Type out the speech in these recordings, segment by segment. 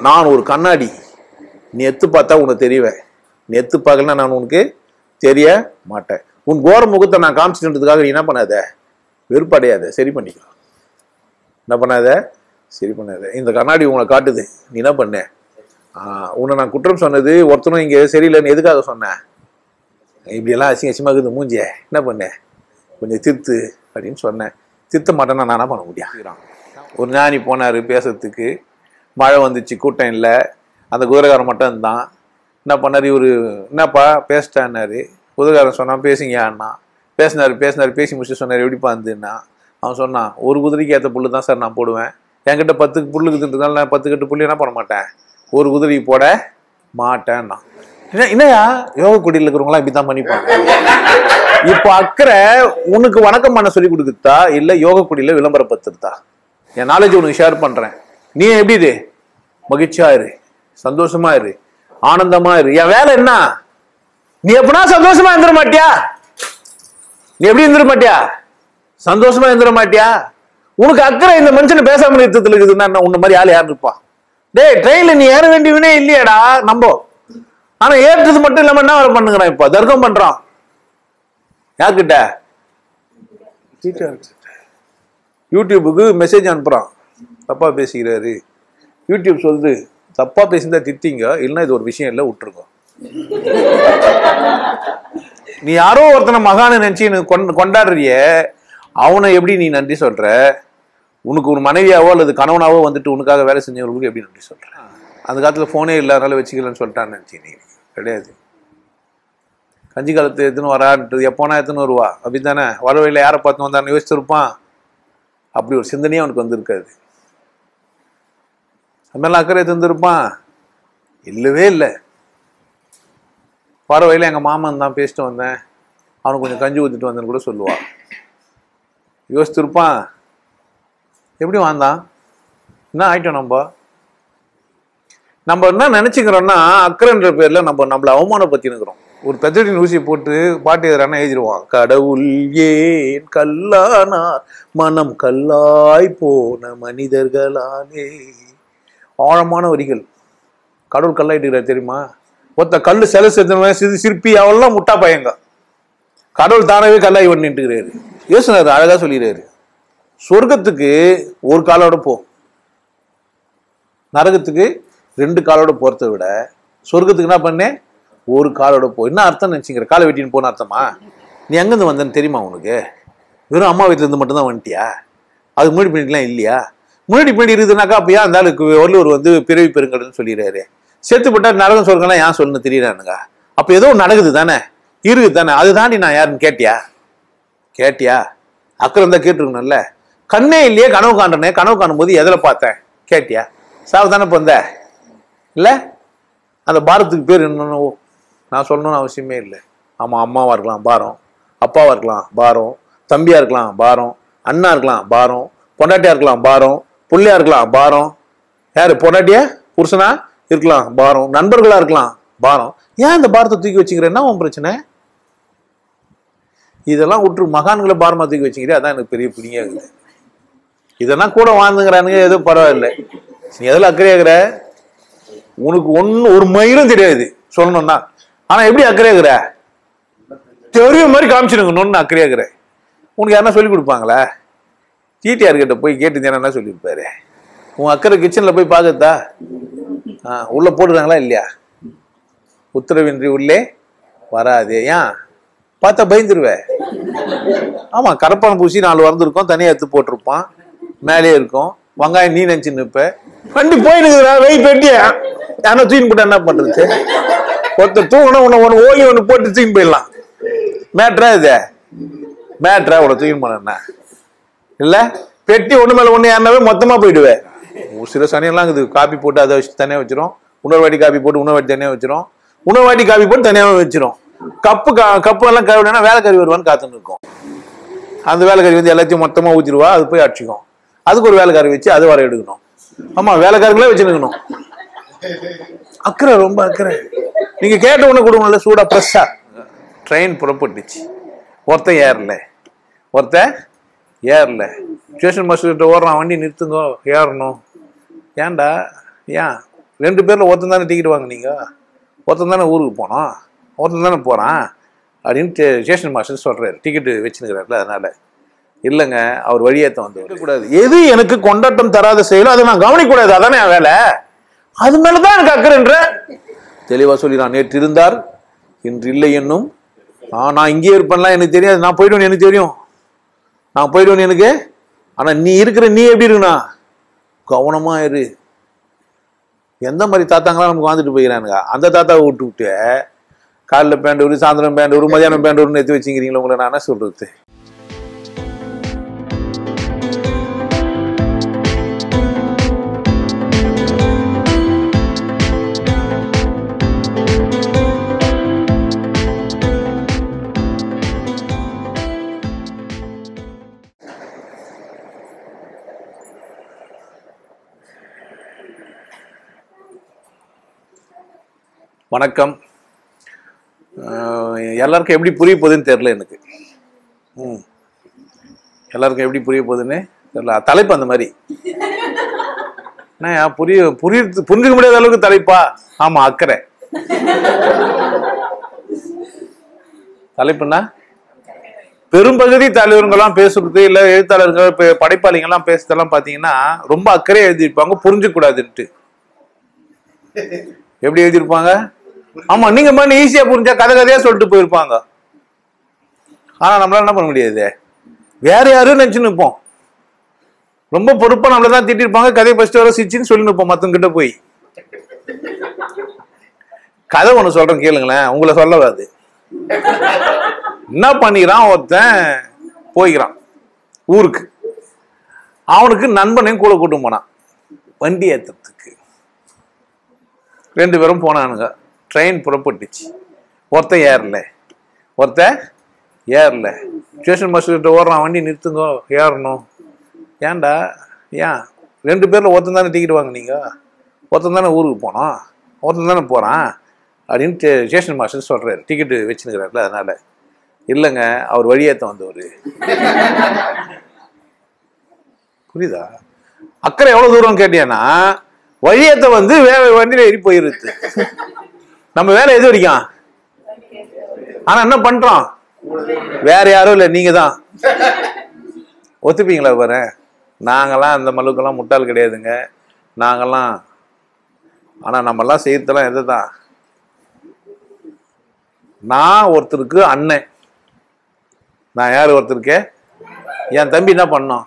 நான் ஒரு கண்ணாடி நீ எத்து பார்த்தா உனக்கு தெரியவேன் நீ எத்து பார்க்கலன்னா நான் உனக்கு தெரிய மாட்டேன் உன் கோர முகத்தை நான் காமிச்சிட்டுன்றதுக்காக நீ என்ன பண்ணாத வெறுப்படையாத சரி பண்ணிக்கலாம் என்ன பண்ணாத சரி பண்ணாத இந்த கண்ணாடி உங்களை காட்டுது நீ என்ன பண்ண ஆ, உன்னை நான் குற்றம் சொன்னது ஒருத்தனும் இங்கே சரியில்லைன்னு எதுக்காக சொன்னேன் இப்படியெல்லாம் அசிங்க அசிங்கமாக இருக்குது மூஞ்சிய என்ன பண்ணேன் கொஞ்சம் திருத்து அப்படின்னு சொன்னேன் திருத்த மாட்டேன்னா நான் என்ன பண்ண முடியும் ஒரு ஞானி போனார் பேசுறதுக்கு மழை வந்துச்சு கூட்டம் இல்லை அந்த குதிரைக்காரன் மட்டும் இருந்தான் என்ன பண்ணார் இவர் என்னப்பா பேசிட்டான்னாரு குதிரைக்காரன் சொன்னான் பேசுங்க அண்ணா பேசினார் பேசினார் பேசி முடிச்சு சொன்னார் எப்படிப்பா இருந்துன்னா அவன் சொன்னான் ஒரு குதிரைக்கு ஏற்ற புல்லு தான் சார் நான் போடுவேன் என்கிட்ட பத்து புல்லு இருக்குதுன்றதுனால நான் பத்து கட்டு புல்லு என்ன பண்ண மாட்டேன் ஒரு குதிரைக்கு போட மாட்டேன்னா என்ன என்னையா யோக குடியில் இருக்கிறவங்களாம் இப்படி தான் பண்ணிப்பாங்க இப்போ அக்கறை உனக்கு வணக்கம் பண்ண சொல்லி கொடுக்குதா இல்ல யோக குடியில விளம்பரப்படுத்துறதா என் நாலேஜ் உனக்கு ஷேர் பண்றேன் நீ எப்படி இரு மகிழ்ச்சியா இரு சந்தோஷமா இரு ஆனந்தமா இரு என் வேலை என்ன நீ எப்பனா சந்தோஷமா இருந்துட மாட்டியா நீ எப்படி இருந்துட மாட்டியா சந்தோஷமா இருந்துட மாட்டியா உனக்கு அக்கறை இந்த மனுஷனை பேசாம நிறுத்தத்துல இருக்குதுன்னா என்ன உன்ன மாதிரி ஆள் யார் இருப்பா டேய் ட்ரெயின்ல நீ ஏற வேண்டியவனே இல்லையாடா நம்போ ஆனா ஏற்றது மட்டும் இல்லாம என்ன வேலை பண்ணுங்கிறான் இப்ப தர்க்கம் பண்றான் யார்கிட்ட யூடியூபுக்கு மெசேஜ் அனுப்புறான் தப்பா பேசிக்கிறாரு யூடியூப் சொல்லுது தப்பா பேசியிருந்தா திட்டிங்க இல்லைன்னா இது ஒரு விஷயம் இல்லை விட்டுருங்க நீ யாரோ ஒருத்தனை மகானை நினைச்சு நீ கொண்- கொண்டாடுறிய அவனை எப்படி நீ நன்றி சொல்ற உனக்கு ஒரு மனைவியாவோ அல்லது கணவனாவோ வந்துட்டு உனக்காக வேலை செஞ்சவங்களுக்கு எப்படி நன்றி சொல்ற அந்த காலத்துல போனே இல்லாதனால வச்சுக்கலன்னு சொல்லிட்டான்னு நினைச்சு நீ கிடையாது கஞ்சி காலத்து எடுத்துன்னு வரான்றது எப்போனா எடுத்துன்னு வருவா அப்படித்தானே வர வழியில யாரை பார்த்து வந்தான்னு யோசிச்சிருப்பான் அப்படி ஒரு சிந்தனையே அவனுக்கு வந்திருக்காது அதெல்லாம் அக்கறை தந்திருப்பான் இல்லவே இல்லை வர வழியில எங்க மாமன் தான் பேசிட்டு வந்தேன் அவனுக்கு கொஞ்சம் கஞ்சி ஊத்திட்டு வந்தேன்னு கூட சொல்லுவா யோசிச்சிருப்பான் எப்படி வாழ்ந்தான் என்ன ஆயிட்டோம் நம்ம நம்ம என்ன நினைச்சுக்கிறோம்னா அக்கறைன்ற பேர்ல நம்ம நம்மள அவமானப்படுத்தினுக்கிறோம் ஒரு பெத்தடின் ஊசி போட்டு பாட்டு எதிரான எழுதிடுவான் கடவுள் ஏன் கல்லானார் மனம் கல்லாய் போன மனிதர்களாலே ஆழமான வரிகள் கடவுள் கல்லாயிட்டுக்கிறார் தெரியுமா ஒருத்த கல்லு சிலை செத்துனவன் சிறு சிற்பி அவெல்லாம் முட்டா பையங்க கடவுள் தானவே கல்லாய் பண்ணிட்டுக்கிறாரு யோசனர் அழகா சொல்லிடுறாரு சொர்க்கத்துக்கு ஒரு காலோட போ நரகத்துக்கு ரெண்டு காலோட போறதை விட சொர்க்கத்துக்கு என்ன பண்ணேன் ஒரு காலோட போ என்ன அர்த்தம் நினைச்சுக்கிற காலை வெட்டின்னு போன அர்த்தமா நீ எங்கேருந்து வந்தேன்னு தெரியுமா உனக்கு வெறும் அம்மா வீட்டுல இருந்து மட்டும்தான் வந்துட்டியா அதுக்கு முன்னாடி பண்ணிட்டுலாம் இல்லையா முன்னாடி பின்னாடி இருக்குதுனாக்கா அப்ப ஏன் அந்த ஆளுக்கு வள்ளுவர் வந்து பிறவி பெருங்கடல்னு சொல்லிடுறாரு செத்து போட்டா நரகம் சொர்க்கம்லாம் ஏன் சொல்லணும் தெரியறானுங்க அப்ப ஏதோ ஒண்ணு நடக்குது தானே இருக்குது தானே அது தாண்டி நான் யாருன்னு கேட்டியா கேட்டியா அக்கறம் தான் கேட்டிருக்கணும்ல கண்ணே இல்லையே கனவு காண்டனே கனவு காணும் போது எதில் பார்த்தேன் கேட்டியா சாவு தானே வந்த இல்லை அந்த பாரத்துக்கு பேர் என்னன்னு நான் சொல்லணும்னு அவசியமே இல்லை ஆமாம் அம்மாவா இருக்கலாம் பாரம் அப்பாவா இருக்கலாம் பாரம் தம்பியா இருக்கலாம் பாரம் அண்ணா இருக்கலாம் பாரம் பொண்டாட்டியா இருக்கலாம் பாரம் புள்ளையா இருக்கலாம் பாரம் யாரு பொண்டாட்டியா புருஷனா இருக்கலாம் பாரம் நண்பர்களா இருக்கலாம் பாரம் ஏன் இந்த பாரத்தை தூக்கி வச்சுக்கிற என்ன உன் பிரச்சனை இதெல்லாம் விட்டு மகான்களை பாரமா தூக்கி வச்சுக்கிறே அதான் எனக்கு பெரிய பிடிங்க இருக்குது இதெல்லாம் கூட வாழ்ந்துங்கிறானுங்க ஏதோ பரவாயில்லை நீ எதில் அக்கறையாகிற உனக்கு ஒன்றும் ஒரு மயிலும் தெரியாது சொல்லணும்னா ஆனா எப்படி அக்கறையாகிற தெரிய மாதிரி காமிச்சிருக்கணும்னு அக்கறையாகிற உனக்கு யாருன்னா சொல்லி கொடுப்பாங்களா டிடிஆர் கிட்ட போய் கேட்டு என்ன சொல்லியிருப்பாரு உன் அக்கறை கிச்சனில் போய் பார்க்கத்தா ஆ உள்ள போடுறாங்களா இல்லையா உத்தரவின்றி உள்ளே வராது ஏன் பார்த்தா பயந்துருவே ஆமா கரப்பான் பூசி நாலு வந்திருக்கும் தனியா எடுத்து போட்டிருப்பான் மேலே இருக்கும் வெங்காயம் நீ நினைச்சு நிப்ப வண்டி போயினுக்குறா வெய் பெட்டிய யாரா தூக்கின்னு போட்டா என்ன பண்றது ஒருத்தர் தூக்கணும் உன்னை ஒன்று ஓலி ஒன்று போட்டு தூக்கி போயிடலாம் மேட்ரா இது மேட்ரா உன்னை தூக்கின்னு போன இல்ல பெட்டி ஒண்ணு மேல ஒண்ணு ஏறினாவே மொத்தமா போயிடுவேன் ஒரு சில சனியெல்லாம் இருக்குது காப்பி போட்டு அதை வச்சு தனியா வச்சிரும் இன்னொரு வாட்டி காப்பி போட்டு இன்னொரு வாட்டி தனியா வச்சிரும் இன்னொரு வாட்டி காப்பி போட்டு தனியாவே வச்சிரும் கப்பு கா- கப்பு எல்லாம் கழுவினா வேலைக்காரி வருவான்னு காத்துன்னு இருக்கும் அந்த வேலைக்காரி வந்து எல்லாத்தையும் மொத்தமா ஊத்திடுவா அது போய் அடிச்சுக்கும் அதுக்கு ஒரு வேலைக்காரி வச்சு அது வர எடுக்கணும் ஆமா வேலைக்காரங்களே வச்சுருக்கணும் அக்கறை ரொம்ப அக்கறை நீங்க கேட்ட உடனே கொடுக்கணும்ல சூடா ஃப்ரெஷ்ஷா ட்ரெயின் புறப்பட்டுச்சு ஒருத்தன் ஏறல ஒருத்தன் ஏறல ஸ்டேஷன் மாஸ்டர்கிட்ட ஓடுறான் வண்டி நிறுத்துங்க ஏறணும் ஏன்டா ஏன் ரெண்டு பேரில் ஒருத்தன் தானே டிக்கெட் வாங்குனீங்க ஒருத்தன் தானே ஊருக்கு போனோம் ஒருத்தன் தானே போகிறான் அப்படின்ட்டு ஸ்டேஷன் மாஸ்டர் சொல்கிறாரு டிக்கெட்டு வச்சுருக்கிறாருல அதனால் இல்லைங்க அவர் வழியேற்ற வந்து கூடாது எது எனக்கு கொண்டாட்டம் தராத செயலோ அதை நான் கவனிக்கக்கூடாது அதானே என் வேலை அது மேலே தான் எனக்கு அக்கறைன்ற தெளிவாக சொல்லி நான் நேற்று இருந்தார் இன்று இல்லை என்னும் ஆ நான் இங்கேயே இருப்பேன்லாம் எனக்கு தெரியாது நான் போயிடுவேன் எனக்கு தெரியும் நான் போயிடுவேன் எனக்கு ஆனால் நீ இருக்கிற நீ எப்படி இருக்குண்ணா கவனமா இரு எந்த மாதிரி தாத்தாங்களாம் நமக்கு வாழ்ந்துட்டு போயிடறானுங்க அந்த தாத்தாவை விட்டு விட்டு காலைல பேண்ட் ஒரு சாயந்தரம் பேண்ட் ஒரு மதியானம் பேண்ட் ஒரு எடுத்து வச்சுக்கிறீங்களா உங்களை நான் என்ன சொல்றது வணக்கம் அஹ் எல்லாருக்கும் எப்படி புரிய போகுதுன்னு தெரில எனக்கு ம் எல்லாருக்கும் எப்படி புரிய போகுதுன்னு தெரியல தலைப்பு அந்த மாதிரி என்ன புரிய புரிய புரிஞ்சுக்க முடியாத அளவுக்கு தலைப்பா ஆமா அக்கறை தலைப்புன்னா பெரும்பகுதி தலைவர்கள்லாம் பேசுறது இல்ல எழுத்தாளர்கள் பே- படைப்பாளிங்கெல்லாம் பேசுறதெல்லாம் பாத்தீங்கன்னா ரொம்ப அக்கறையா எழுதியிருப்பாங்க புரிஞ்சுக்க கூடாதுன்ட்டு எப்படி எழுதியிருப்பாங்க ஆமா நீங்க மாதிரி ஈஸியா புரிஞ்சா கதை கதையா சொல்லிட்டு போயிருப்பாங்க ஆனா நம்மளால என்ன பண்ண முடியாது வேற யாரும் நினைச்சு நிற்போம் ரொம்ப பொறுப்பா நம்மள தான் திட்டிருப்பாங்க கதையை ஃபர்ஸ்ட் வர சிச்சின்னு சொல்லி நிற்போம் மத்தவங்க கிட்ட போய் கதை ஒண்ணு சொல்றேன் கேளுங்களேன் உங்களை சொல்ல வராது என்ன பண்ணிக்கிறான் ஒருத்தன் போய்க்கிறான் ஊருக்கு அவனுக்கு நண்பனையும் கூட கூட்டு போனான் வண்டி ஏத்துறதுக்கு ரெண்டு பேரும் போனானுங்க ட்ரெயின் புறப்பட்டுச்சு ஒருத்தன் ஏறல ஒருத்தன் ஏறல ஸ்டேஷன் மாஸ்டர்கிட்ட ஓடுறான் வண்டி நிறுத்துங்க ஏறணும் ஏன்டா ஏன் ரெண்டு பேரில் ஒருத்தன் தானே டிக்கெட் வாங்குனீங்க ஒருத்தன் தானே ஊருக்கு போனோம் ஒருத்தன் தானே போகிறான் அப்படின்ட்டு ஸ்டேஷன் மாஸ்டர் சொல்கிறாரு டிக்கெட்டு வச்சுருக்கிறாருல அதனால் இல்லைங்க அவர் வழியேற்ற வந்தவர் புரியுதா அக்கறை எவ்வளோ தூரம் கேட்டியானா வழியேற்ற வந்து வேற வண்டியில் ஏறி போயிருது நம்ம வேலை எது வரைக்கும் ஆனா என்ன பண்றோம் வேற யாரும் இல்லை நீங்க தான் ஒத்துப்பீங்களா பாரு நாங்கெல்லாம் அந்த மலுக்கெல்லாம் முட்டாள் கிடையாதுங்க நாங்கெல்லாம் ஆனா நம்மெல்லாம் செய்யறதெல்லாம் எது தான் நான் ஒருத்தருக்கு அண்ணன் நான் யார் ஒருத்தருக்கு என் தம்பி என்ன பண்ணோம்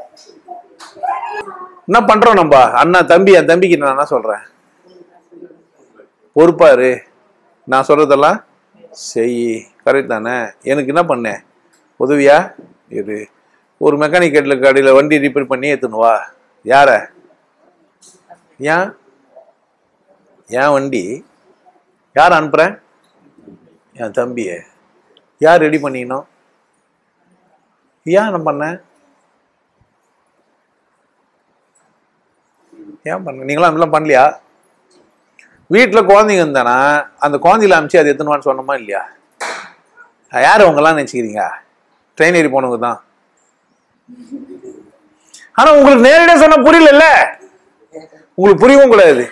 என்ன பண்றோம் நம்ம அண்ணா தம்பி என் தம்பிக்கு நான் என்ன சொல்றேன் பொறுப்பாரு நான் சொல்றதெல்லாம் செய் கரெக்ட் தானே எனக்கு என்ன பண்ணேன் உதவியா இது ஒரு மெக்கானிக் கடையில் கடையில் வண்டி ரிப்பேர் பண்ணி எடுத்துன்னு வா யார ஏன் ஏன் வண்டி யார் அனுப்புறேன் என் தம்பியை யார் ரெடி பண்ணிக்கணும் ஏன் நான் பண்ணேன் ஏன் பண்ண நீங்களாம் அப்படிலாம் பண்ணலையா வீட்டில் குழந்தைங்க இருந்தானா அந்த குழந்தையில அமிச்சு அது எத்தனுவான்னு சொன்னோமா இல்லையா யார் அவங்கெல்லாம் நினச்சிக்கிறீங்க ட்ரெயின் ஏறி போனவங்க தான் ஆனா உங்களுக்கு நேரடியாக சொன்னா புரியல உங்களுக்கு புரியவும் கூடாது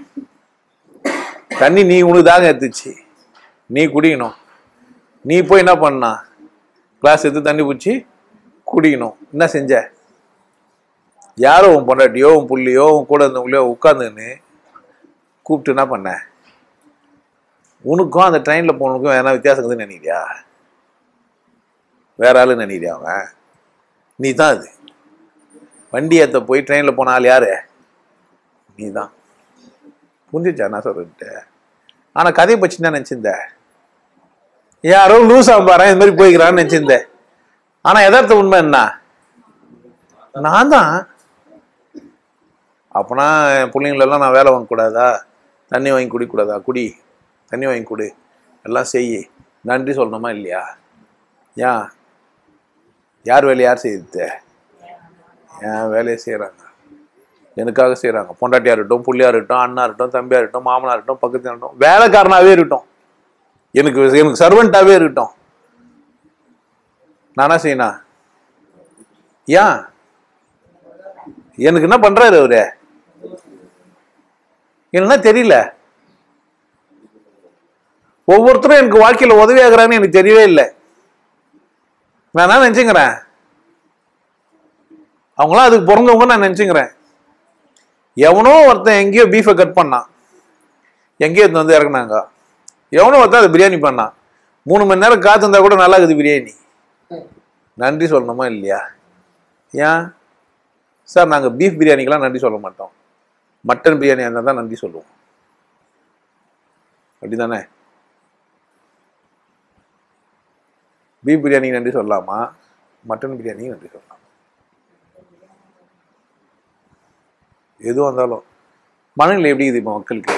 தண்ணி நீ உனக்கு தாகம் எடுத்துச்சு நீ குடிக்கணும் நீ போய் என்ன பண்ணா கிளாஸ் எடுத்து தண்ணி பிடிச்சி குடிக்கணும் என்ன செஞ்ச யாரோ உன் பொண்டாட்டியோ உன் புள்ளியோ உன் கூட இருந்தவங்களையோ உட்காந்துன்னு கூப்பிட்டு என்ன பண்ண உனக்கும் அந்த ட்ரெயினில் போனதுக்கும் வேணா வித்தியாசம் இருக்குதுன்னு நினைக்கிறியா வேற ஆளு நினைக்கிறியா அவன் நீ தான் அது வண்டி ஏற்ற போய் ட்ரெயினில் போன ஆள் யாரு நீ தான் புரிஞ்சிச்சா நான் சொல்லிட்டு ஆனால் கதையை பற்றி தான் நினச்சிருந்த யாரோ லூஸ் பாரு இது மாதிரி போய்க்கிறான்னு நினச்சிருந்தேன் ஆனால் யதார்த்த உண்மை என்ன நான் தான் அப்போனா என் பிள்ளைங்களெல்லாம் நான் வேலை வாங்கக்கூடாதா தண்ணி வாங்கி குடிக்கூடாதா குடி தண்ணி வாங்கி கொடு எல்லாம் செய் நன்றி சொல்லணுமா இல்லையா ஏன் யார் வேலையை யார் செய்யுது என் வேலையை செய்கிறாங்க எனக்காக செய்கிறாங்க பொண்டாட்டியாக இருக்கட்டும் புள்ளியாக இருக்கட்டும் அண்ணா இருக்கட்டும் தம்பியாக இருக்கட்டும் மாமனாக இருக்கட்டும் பக்கத்தில் இருக்கட்டும் வேலைக்காரனாகவே இருக்கட்டும் எனக்கு எனக்கு சர்வெண்ட்டாகவே இருக்கட்டும் நானா செய்யணும் ஏன் எனக்கு என்ன பண்றாரு அவரு என்ன தெரியல ஒவ்வொருத்தரும் எனக்கு வாழ்க்கையில உதவியாகிறான்னு எனக்கு தெரியவே இல்லை நான் என்ன நினைச்சுங்கிறேன் அவங்களாம் அதுக்கு பிறந்தவங்க நான் நினைச்சுங்கிறேன் எவனோ ஒருத்தன் எங்கேயோ பீஃபை கட் பண்ணான் எங்கேயோ எடுத்துன்னு வந்து இறக்குனாங்க எவனோ ஒருத்தன் அதை பிரியாணி பண்ணான் மூணு மணி நேரம் காத்திருந்தா கூட நல்லா இருக்குது பிரியாணி நன்றி சொல்லணுமா இல்லையா ஏன் சார் நாங்கள் பீஃப் பிரியாணிக்கெல்லாம் நன்றி சொல்ல மாட்டோம் மட்டன் பிரியாணியாக இருந்தால் தான் நன்றி சொல்லுவோம் அப்படிதானே பீஃப் பிரியாணிக்கு நன்றி சொல்லலாமா மட்டன் பிரியாணிக்கு நன்றி சொல்லலாம் எதுவாக இருந்தாலும் மனநிலை எப்படி இருக்குது இப்போ மக்களுக்கு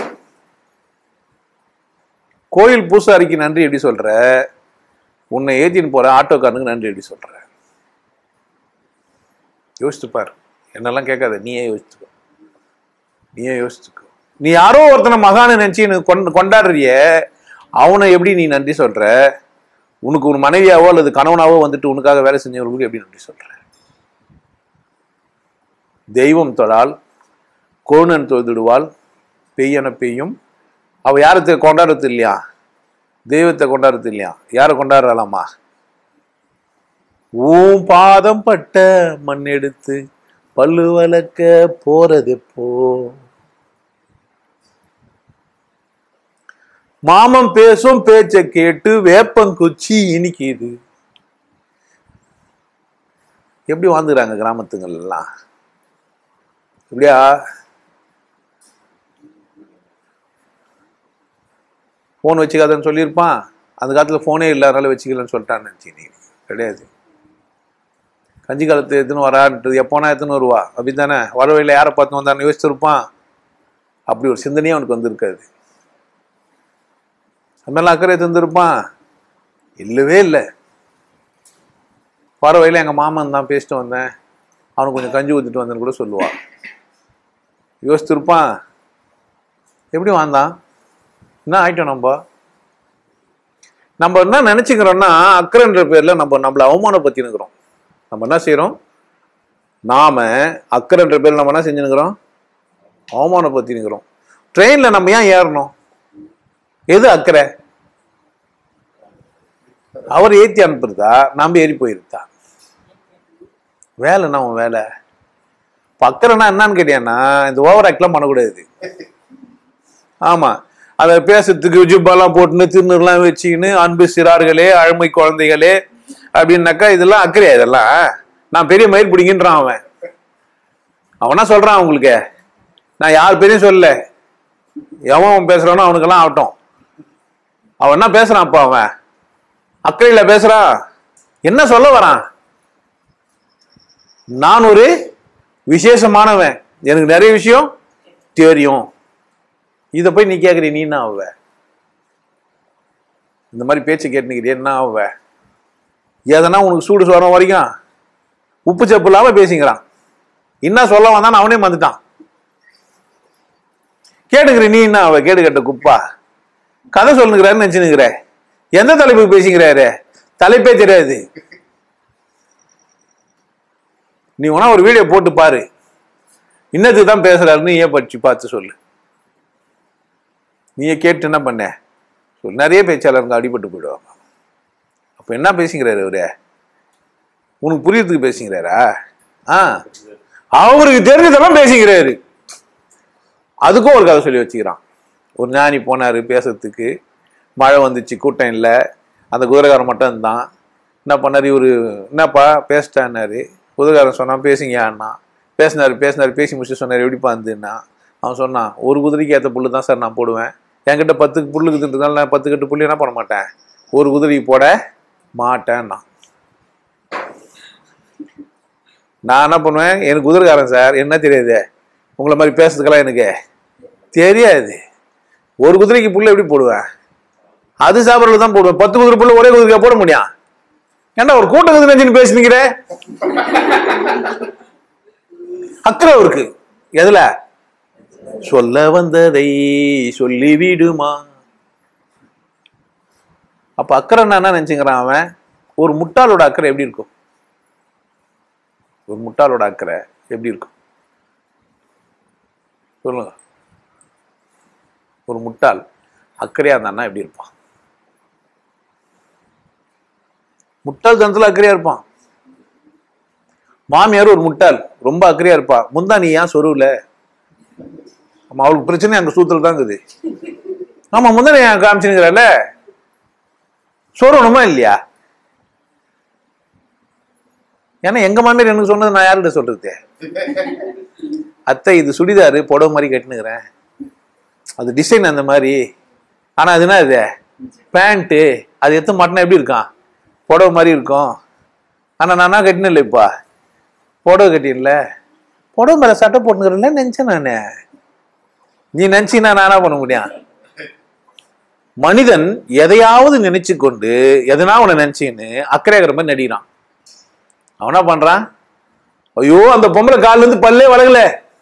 கோயில் பூசாரிக்கு நன்றி எப்படி சொல்ற உன்னை ஏத்தின்னு போற ஆட்டோக்காரனுக்கு நன்றி எப்படி சொல்ற யோசிச்சு பாரு என்னெல்லாம் கேட்காத நீயே யோசிச்சுக்கோ நீயே யோசிச்சுக்கோ நீ யாரோ ஒருத்தனை மகான நினைச்சு நீ கொண்- கொண்டாடுறிய அவனை எப்படி நீ நன்றி சொல்ற உனக்கு ஒரு மனைவியாவோ அல்லது கணவனாவோ வந்துட்டு உனக்காக வேலை செஞ்சவர்களுக்கு எப்படி நன்றி சொல்ற தெய்வம் தொழால் கோணன் தொழுதுடுவாள் பெய்யன பெய்யும் அவ யாரத்தை கொண்டாடுறது இல்லையா தெய்வத்தை கொண்டாடுறது இல்லையா யாரை கொண்டாடுறாளாமா ஊம் பாதம் பட்ட மண் எடுத்து பல்லு வளர்க்க போறது போ மாமன் பேசும் பேச்ச கேட்டு வேப்பங்குச்சி இனிக்குது எப்படி வாழ்ந்துக்கிறாங்க கிராமத்துங்கள் எல்லாம் எப்படியா ஃபோன் வச்சுக்காதன்னு சொல்லியிருப்பான் அந்த காலத்தில் ஃபோனே இல்லாதனால வச்சுக்கலன்னு சொல்லிட்டான்னு நினச்சி கிடையாது கஞ்சி காலத்து எத்தனை வரான்ட்டு எப்போனா எத்தனை வருவா அப்படி தானே வரவையில் யாரை பார்த்து வந்தான்னு யோசிச்சிருப்பான் அப்படி ஒரு சிந்தனையே அவனுக்கு வந்திருக்காது அது மேலே அக்கறை தந்திருப்பான் இல்லவே இல்லை வர வழியில் எங்கள் மாமன் தான் பேசிட்டு வந்தேன் அவனுக்கு கொஞ்சம் கஞ்சி ஊற்றிட்டு வந்தேன்னு கூட சொல்லுவான் யோசிச்சிருப்பான் எப்படி வாழ்ந்தான் என்ன ஆயிட்டோம் நம்ம நம்ம என்ன நினைச்சுக்கிறோம்னா அக்கறைன்ற பேர்ல நம்ம நம்மளை அவமானப்படுத்தினுக்கிறோம் நம்ம என்ன செய்றோம் நாம அக்கறைன்ற பேர்ல நம்ம என்ன செஞ்சுனுக்கிறோம் அவமானப்படுத்தினுக்கிறோம் ட்ரெயின்ல நம்ம ஏன் ஏறணும் எது அக்கறை அவர் ஏத்தி அனுப்புறதா நாம ஏறி போயிருந்தா வேலைன்னா உன் வேலை இப்ப அக்கறைனா என்னன்னு கேட்டியான்னா இந்த ஓவர் ஆக்ட்லாம் பண்ணக்கூடாது ஆமா அதை பேசுறதுக்கு ஜிப்பாலாம் போட்டுன்னு திருநூறுலாம் வச்சுக்கின்னு அன்பு சிறார்களே அழுமை குழந்தைகளே அப்படின்னாக்கா இதெல்லாம் அக்கறையா இதெல்லாம் நான் பெரிய மயில் பிடிங்கின்றான் அவன் அவனா சொல்றான் அவங்களுக்கு நான் யார் பேரையும் சொல்லல எவன் அவன் பேசுறானோ அவனுக்கெல்லாம் ஆகட்டும் அவன் என்ன பேசுறான் அப்ப அவன் அக்கறையில பேசுறான் என்ன சொல்ல வரான் நான் ஒரு விசேஷமானவன் எனக்கு நிறைய விஷயம் தெரியும் இதை போய் நீ கேட்குறீ நீ என்ன ஆவ இந்த மாதிரி பேச்சு கேட்டுக்கிறிய என்ன ஆவ எதனா உனக்கு சூடு சொல்ற வரைக்கும் உப்பு சப்பு இல்லாம பேசிக்கிறான் என்ன சொல்ல வந்தான்னு அவனே வந்துட்டான் கேட்டுக்கிற நீ என்ன அவ கேடு கட்ட குப்பா கதை சொல்லுங்கிறாருன்னு நினைச்சுனுக்கிற எந்த தலைப்புக்கு பேசிக்கிறாரு தலைப்பே தெரியாது நீ வேணா ஒரு வீடியோ போட்டு பாரு இன்னத்துக்கு தான் பேசுறாருன்னு ஏன் படிச்சு பார்த்து சொல்லு நீயே கேட்டு என்ன பண்ண சொல்லு நிறைய பேச்சாளருங்க அடிபட்டு போயிடுவாங்க அப்ப என்ன பேசிக்கிறாரு அவரு உனக்கு புரியறதுக்கு பேசிக்கிறாரா ஆ அவருக்கு தெரிஞ்சதெல்லாம் பேசிக்கிறாரு அதுக்கும் ஒரு கதை சொல்லி வச்சுக்கிறான் ஒரு ஞானி போனாரு பேசுறதுக்கு மழை வந்துச்சு கூட்டம் இல்லை அந்த குதிரைக்காரன் மட்டும் இருந்தான் என்ன பண்ணாரு இவரு என்னப்பா பேசிட்டான்னாரு குதிரைக்காரன் சொன்னான் பேசிங்க அண்ணா பேசினாரு பேசினாரு பேசி முடிச்சு சொன்னார் எப்படிப்பா இருந்துன்னா அவன் சொன்னான் ஒரு குதிரைக்கு ஏற்ற புல்லு தான் சார் நான் போடுவேன் என்கிட்ட பத்து புல்லு இருக்குதுன்றதுனால நான் பத்து கட்டு புல்லு என்ன பண்ண மாட்டேன் ஒரு குதிரைக்கு போட மாட்டேன்னா நான் என்ன பண்ணுவேன் எனக்கு குதிரைக்காரன் சார் என்ன தெரியாது உங்களை மாதிரி பேசுறதுக்கெல்லாம் எனக்கு தெரியாது ஒரு குதிரைக்கு புல்லு எப்படி போடுவேன் அது சாப்பிட்றது தான் போடுவேன் பத்து குதிரை புல்லு ஒரே குதிரைக்கா போட முடியும் ஏன்டா ஒரு கூட்ட குதிரை நினைச்சுன்னு பேசுனீங்கிற அக்கறை இருக்கு எதுல சொல்ல வந்ததை சொல்லி விடுமா அப்ப அக்கறை என்ன நினைச்சுங்கிறான் அவன் ஒரு முட்டாளோட அக்கறை எப்படி இருக்கும் ஒரு முட்டாளோட அக்கறை எப்படி இருக்கும் சொல்லுங்க ஒரு முட்டாள் அக்கறையா இருந்தான்னா எப்படி இருப்பான் முட்டாள் தனத்துல அக்கறையா இருப்பான் மாமியார் ஒரு முட்டாள் ரொம்ப அக்கறையா இருப்பா முந்தா நீ ஏன் சொருவுல ஆமா அவளுக்கு பிரச்சனை அங்க சூத்துல தான் இருக்குது ஆமா முந்தா ஏன் காமிச்சுங்கிறல்ல சொருவணுமா இல்லையா ஏன்னா எங்க மாமியார் எனக்கு சொன்னது நான் யார்கிட்ட சொல்றது அத்தை இது சுடிதாரு புடவை மாதிரி கட்டினுக்கிறேன் அது டிசைன் அந்த மாதிரி ஆனா அது என்ன இது பேண்ட்டு அது எத்த மாட்டினா எப்படி இருக்கான் புடவை மாதிரி இருக்கும் ஆனா நானா கட்டினேன் இல்லை இப்பா புடவை கட்டின்ல புடவை மேல சட்டை போட்டுக்கிறேன்ல நினைச்சேன் நானு நீ நினைச்சீங்கன்னா நான் என்ன பண்ண முடியும் மனிதன் எதையாவது நினைச்சு கொண்டு எதனா உன்னை நினைச்சின்னு அக்கறையாகிற மாதிரி நடிக்கிறான் அவன் என்ன பண்றான் ஐயோ அந்த பொம்பளை கால்ல இருந்து பல்லே வளகல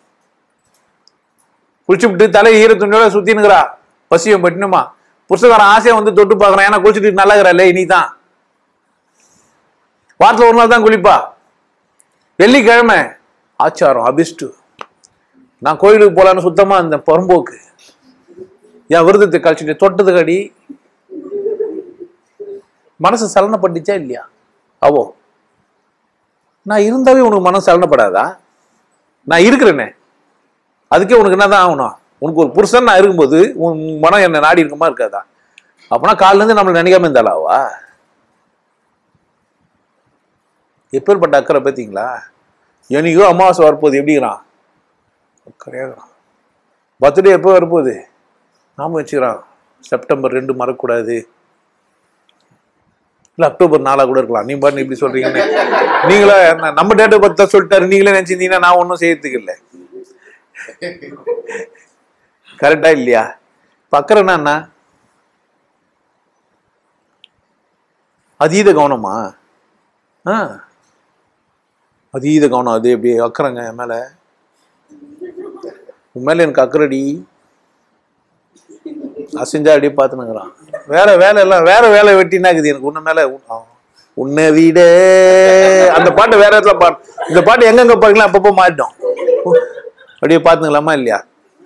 குளிச்சு விட்டு தலை ஈர துணியோட சுத்தினுக்கிறா பசியம் பட்டினுமா புருஷக்காரன் ஆசையா வந்து தொட்டு பார்க்கறான் ஏன்னா குளிச்சுட்டு நல்லா இருக்கிறாள் இனி தான் வாரத்துல ஒரு நாள் தான் குளிப்பா வெள்ளிக்கிழமை ஆச்சாரம் அபிஷ்டு நான் கோயிலுக்கு போலான்னு சுத்தமா அந்த புறம்போக்கு என் விருதத்தை கழிச்சுட்டு தொட்டதுக்கு அடி மனசு சலனப்பட்டுச்சா இல்லையா அவோ நான் இருந்தாவே உனக்கு மனசு சலனப்படாதா நான் இருக்கிறேனே அதுக்கே உனக்கு என்னதான் ஆகணும் உனக்கு ஒரு புருஷன் நான் இருக்கும்போது உன் மனம் என்ன நாடி இருக்குமா இருக்காதா அப்பனா காலில இருந்து நம்மளை நினைக்காம இருந்தாளாவா எப்பேற்பட்ட அக்கறை பார்த்தீங்களா என்னைக்கோ அமாவாசை வரப்போகுது எப்படிங்கிறான் அக்கறையாகிறான் பர்த்டே எப்போ வரப்போகுது நாம வச்சுக்கிறான் செப்டம்பர் ரெண்டு மறக்கக்கூடாது இல்ல அக்டோபர் நாலா கூட இருக்கலாம் நீ பாட்டு இப்படி சொல்றீங்கன்னு நீங்களா என்ன, நம்ம டேட்டை பத்தி தான் சொல்லிட்டாரு நீங்களே நினைச்சிருந்தீங்கன்னா நான் ஒன்றும் செய்யறதுக்கு இல்லை கரெக்டா இல்லையா பக்கறனா என்ன அதீத கவனமா ஆ அதீத கவனம் அது எப்படி அக்கறைங்க என் மேல உன் மேல எனக்கு அக்கறடி அசைஞ்சா அப்படியே பார்த்துனுங்கிறான் வேற வேலை எல்லாம் வேற வேலை வெட்டினாக்குது எனக்கு உன்ன மேல உன்- உன்னை விட அந்த பாட்டு வேற இடத்துல பாட்டு இந்த பாட்டு எங்கெங்க பாருங்களா அப்பப்போ மாறிட்டோம் அப்படியே பார்த்துங்களாமா இல்லையா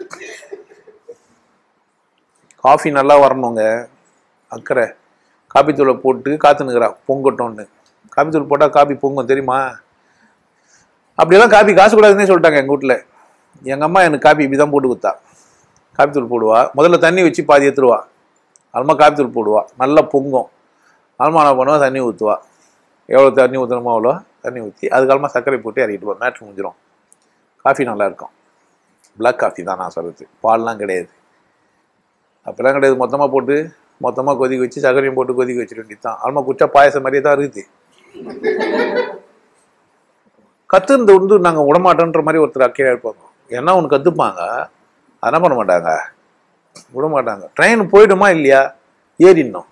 காஃபி நல்லா வரணுங்க அக்கறை காபி தூளை போட்டு காத்துனுக்குறான் பொங்கட்டோன்னு காபி தூள் போட்டால் காபி பொங்கும் தெரியுமா அப்படியெல்லாம் காபி காசு கூடாதுன்னே சொல்லிட்டாங்க எங்கள் வீட்டில் எங்கள் அம்மா எனக்கு காபி இப்படி தான் போட்டு கொடுத்தா காபி தூள் போடுவா முதல்ல தண்ணி வச்சு பாதி எடுத்துருவா அல்மா காபி தூள் போடுவா நல்லா பொங்கும் அல்மா என்ன பண்ணுவா தண்ணி ஊற்றுவா எவ்வளோ தண்ணி ஊற்றணுமோ அவ்வளோ தண்ணி ஊற்றி அதுக்கல்மா சர்க்கரை போட்டு இறக்கிட்டு போ மேட்ரு முடிஞ்சிடும் காஃபி நல்லா இருக்கும் பிளாக் காஃபி தான் நான் சொல்கிறது பால்லாம் கிடையாது அப்போல்லாம் கிடையாது மொத்தமாக போட்டு மொத்தமாக கொதிக்க வச்சு சர்க்கரையும் போட்டு கொதிக்க வச்சிட வேண்டியது தான் அல்மா குச்சா பாயசம் மாதிரியே தான் இருக்குது கத்துருந்து வந்து நாங்கள் விடமாட்டோன்ற மாதிரி ஒருத்தர் அக்கையாக இருப்பாங்க ஏன்னா ஒன்று கற்றுப்பாங்க அதை என்ன பண்ண மாட்டாங்க விட மாட்டாங்க ட்ரெயின் போயிடுமா இல்லையா ஏறிடணும்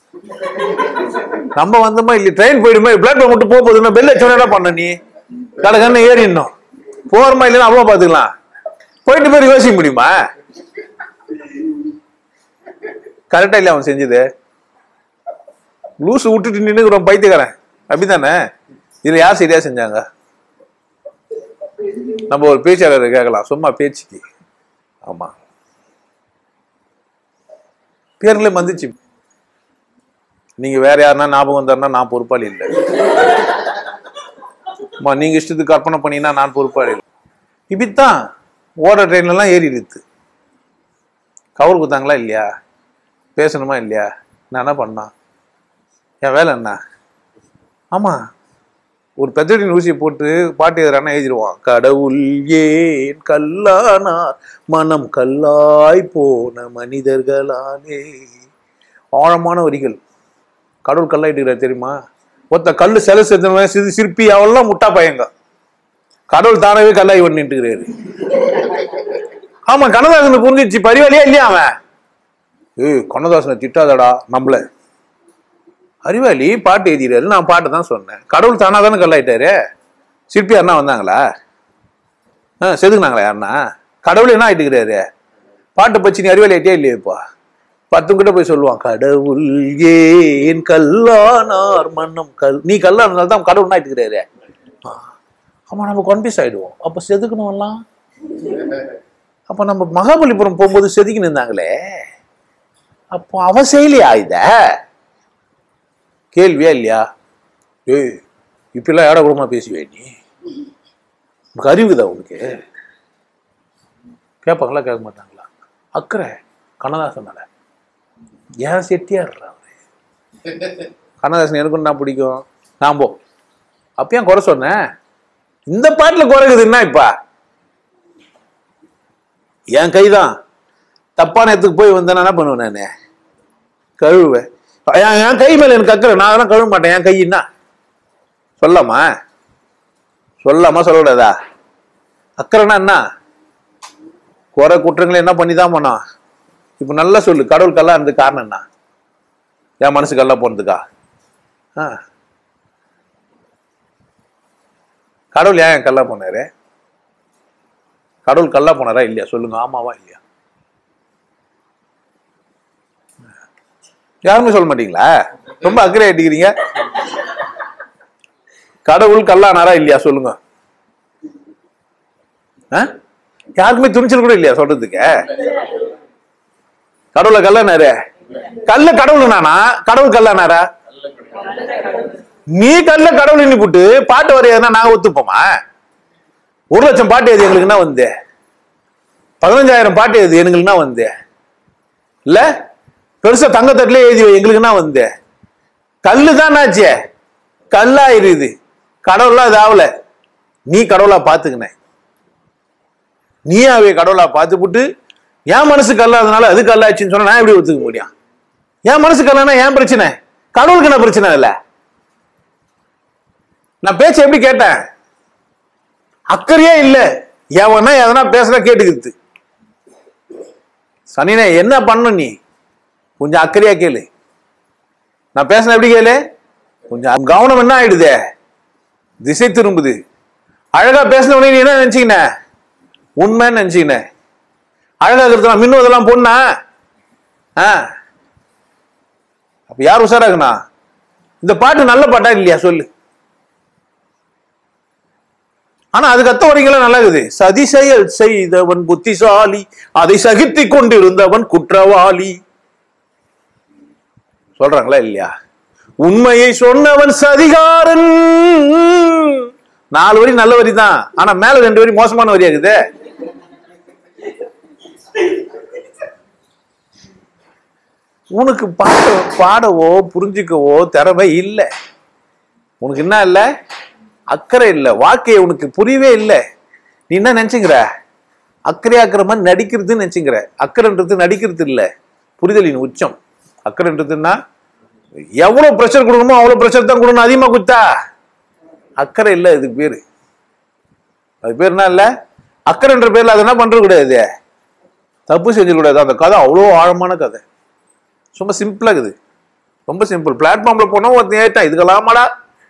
நம்ம வந்தோமா இல்லையா ட்ரெயின் போயிடுமா பிளாட்ஃபார்ம் மட்டும் போக போகுதுன்னா பெல் அடிச்சோட என்ன பண்ண நீ கடகன்னு ஏறிடணும் போகிறோமா இல்லைன்னா அவ்வளோ பார்த்துக்கலாம் போயிட்டு போய் யோசிக்க முடியுமா கரெக்டா இல்லையா அவன் செஞ்சது லூசு விட்டுட்டு நின்னுக்குறோம் பைத்தியக்காரன் அப்படித்தானே இதுல யார் சரியா செஞ்சாங்க நம்ம ஒரு பேச்சாளரை கேட்கலாம் சும்மா பேச்சுக்கு ஆமா பேர்ல வந்துச்சு நீங்க வேற யாருன்னா ஞாபகம் வந்தாருன்னா நான் பொறுப்பாளி இல்லை அம்மா நீங்க இஷ்டத்துக்கு கற்பனை பண்ணீங்கன்னா நான் பொறுப்பாளி இல்லை இப்படித்தான் ஓடுற ட்ரெயின்ல எல்லாம் ஏறி இழுத்து கவர் குத்தாங்களா இல்லையா பேசணுமா இல்லையா நான் என்ன பண்ணா என் வேலை என்ன ஆமா ஒரு பெத்தடின் ஊசியை போட்டு பாட்டு எழுதுறானா எழுதிடுவான் கடவுள் ஏன் கல்லானார் மனம் கல்லாய் போன மனிதர்களாலே ஆழமான வரிகள் கடவுள் கல்லாயிட்டுக்கிறார் தெரியுமா ஒருத்த கல்லு சில செத்துனவன் சிறு சிற்பி அவெல்லாம் முட்டா பையங்க கடவுள் தானவே கல்லாய் பண்ணிட்டுக்கிறாரு ஆமா கண்ணதாசனை புரிஞ்சிச்சு பரிவாளியா இல்லையா அவன் ஏய் கண்ணதாசனை திட்டாதடா நம்மள அறிவாளி பாட்டு எழுதிறாரு நான் பாட்டு தான் சொன்னேன் கடவுள் தானா தானே கல்லாயிட்டாரு சிற்பி யாருன்னா வந்தாங்களா ஆ செதுக்குனாங்களா யாருன்னா கடவுள் என்ன ஆயிட்டுக்கிறாரு பாட்டு பச்சு நீ அறிவாளி ஆயிட்டே இல்லையா இப்போ பத்து கிட்ட போய் சொல்லுவான் கடவுள் ஏன் கல்லானார் மன்னம் கல் நீ கல்லானால தான் கடவுள் என்ன ஆயிட்டுக்கிறாரு ஆ. ஆமா நம்ம கன்ஃபியூஸ் ஆயிடுவோம் அப்ப செதுக்கணும்லாம் அப்போ நம்ம மகாபலிபுரம் போகும்போது செதுக்கி நின்றாங்களே அப்போ அவன் செய்யலையா இத கேள்வியா இல்லையா ஏய் இப்பெல்லாம் ஏட கூடமா பேசுவே நீ உனக்கு அறிவுதா உனக்கு கேட்பாங்களா கேட்க மாட்டாங்களா அக்கறை கண்ணதாசன் மேல ஏன் செட்டியாடுறா அவரு கண்ணதாசன் எனக்கும் நான் பிடிக்கும் நான் போ அப்ப ஏன் குறை சொன்னேன் இந்த பாட்டுல குறைக்குது என்ன இப்ப என் கைதான் தப்பான இடத்துக்கு போய் வந்தேன் என்ன பண்ணுவேன் நானு கழுவுவேன் என் என் கை மேல எனக்கு அக்கறை நான் அதெல்லாம் கழுவ மாட்டேன் என் கையின்னா சொல்லாமா சொல்லாமா சொல்லக்கூடாதா அக்கறைனா என்ன குறை குற்றங்களை என்ன பண்ணி தான் பண்ணோம் இப்போ நல்லா சொல்லு கடவுள் கல்லா இருந்தது காரணம் என்ன என் மனசு கல்லா போனதுக்கா ஆ கடவுள் ஏன் என் கல்லா போனாரு கடவுள் கல்லா போனாரா இல்லையா சொல்லுங்க ஆமாவா இல்லையா யாருமே சொல்ல மாட்டீங்களா ரொம்ப அக்கறை ஆயிட்டுக்கிறீங்க கடவுள் கல்லானாரா இல்லையா சொல்லுங்க ஆ? யாருக்குமே துணிச்சல் கூட இல்லையா சொல்றதுக்கு கடவுளை கல்லானாரு கல்ல கடவுள் நானா கடவுள் கல்லானாரா நீ கல்ல கடவுள் எண்ணி போட்டு பாட்டு வரையாதுன்னா நாங்க ஒத்துப்போமா ஒரு லட்சம் பாட்டு எது எங்களுக்குன்னா வந்து பதினஞ்சாயிரம் பாட்டு எது எங்களுக்குன்னா வந்து இல்ல பெருசா தங்கத்தட்டுல எழுதி வை, எங்களுக்குன்னா வந்து கல்லு தான் ஆச்சே கல்லா இருக்குது கடவுளா இது ஆகல நீ கடவுளா பாத்துக்கின நீ அவைய கடவுளா பார்த்துப்புட்டு என் மனசு கல்லாதனால அது கல்லாச்சுன்னு சொன்னா நான் எப்படி ஒத்துக்க முடியும் என் மனசு கல்லானா ஏன் பிரச்சனை கடவுளுக்கு என்ன பிரச்சனை இல்ல நான் பேச்ச எப்படி கேட்டேன் அக்கறையே இல்ல எவனா எதனா பேசுனா கேட்டுக்குது சனினே என்ன பண்ணும் நீ கொஞ்சம் அக்கறையா கேளு நான் பேசின எப்படி கேளு கொஞ்சம் கவனம் என்ன ஆயிடுதே திசை திரும்புது அழகா பேசின உடனே நீ என்ன நினைச்சீங்கண்ணே உண்மைன்னு நினைச்சீங்கண்ணே அழகா இருக்கிறதுலாம் மின்னும் இதெல்லாம் பொண்ணா ஆ அப்ப யார் உஷாராகுண்ணா இந்த பாட்டு நல்ல பாட்டா இல்லையா சொல்லு ஆனா அதுக்கு அத்த வரைக்கும் நல்லா இருக்குது சதி செயல் செய்தவன் புத்திசாலி அதை சகித்துக் கொண்டிருந்தவன் குற்றவாளி சொல்றாங்களா இல்லையா உண்மையை சொன்னவன் சதிகாரன் நாலு வரி நல்ல வரி தான் ஆனா மேல ரெண்டு வரி மோசமான வரியா இருக்குது உனக்கு பாட பாடவோ புரிஞ்சுக்கவோ திறமை இல்லை உனக்கு என்ன இல்லை அக்கறை இல்லை வாழ்க்கையை உனக்கு புரியவே இல்லை நீ என்ன நினைச்சுங்கிற அக்கறை ஆக்குற மாதிரி நடிக்கிறதுன்னு நினைச்சுங்கிற அக்கறைன்றது நடிக்கிறது இல்லை புரிதலின் உச்சம் அக்கறைன்றதுன்னா எவ்வளவு ப்ரெஷர் கொடுக்கணுமோ அவ்வளவு ப்ரெஷர் தான் கொடுக்கணும் அதிகமா குத்தா அக்கறை இல்லை இதுக்கு பேரு அது பேர் என்ன இல்லை அக்கறைன்ற பேர்ல அது என்ன பண்றது கூடாது தப்பு செஞ்சிடக்கூடாது அந்த கதை அவ்வளோ ஆழமான கதை சும்மா சிம்பிளா இருக்குது ரொம்ப சிம்பிள் பிளாட்ஃபார்ம்ல போனா ஒருத்தன் ஏட்டான் இதுக்கெல்லாமாடா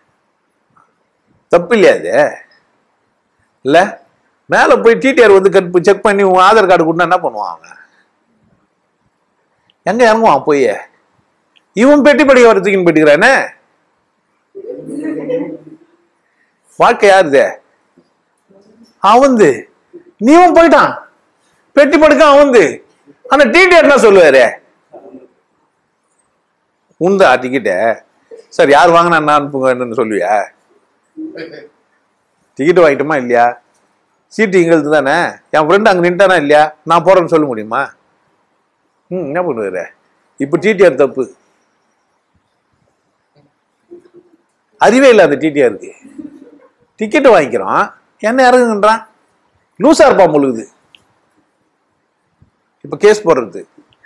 தப்பு இல்லையா அது இல்ல மேல போய் டிடிஆர் வந்து கட் செக் பண்ணி உன் ஆதார் கார்டு கொடுத்தா என்ன பண்ணுவான் அவன் எங்க இறங்குவான் போய் இவன் பெட்டி படிக்க வர தூக்கின்னு போயிட்டுக்கிறானே வாழ்க்கை யாருது அவந்து நீவும் போயிட்டான் பெட்டி படுக்க அவந்து ஆனா டிடிஆர் என்ன சொல்லுவாரு உண்டா டிக்கெட்ட சார் யார் வாங்கினா என்ன அனுப்புங்கன்னு சொல்லுவியா டிக்கெட் வாங்கிட்டோமா இல்லையா சீட்டு எங்களுக்கு தானே என் ஃப்ரெண்டு அங்கே நின்ட்டானா இல்லையா நான் போறேன்னு சொல்ல முடியுமா ம் என்ன பண்ணுவாரு இப்போ டிடிஆர் தப்பு அறிவே இல்லை அந்த டிடிஆருக்கு டிக்கெட்டு வாங்கிக்கிறோம் என்ன இறங்குன்றான் லூசா இருப்பான் முழுகுது இப்போ கேஸ் போடுறது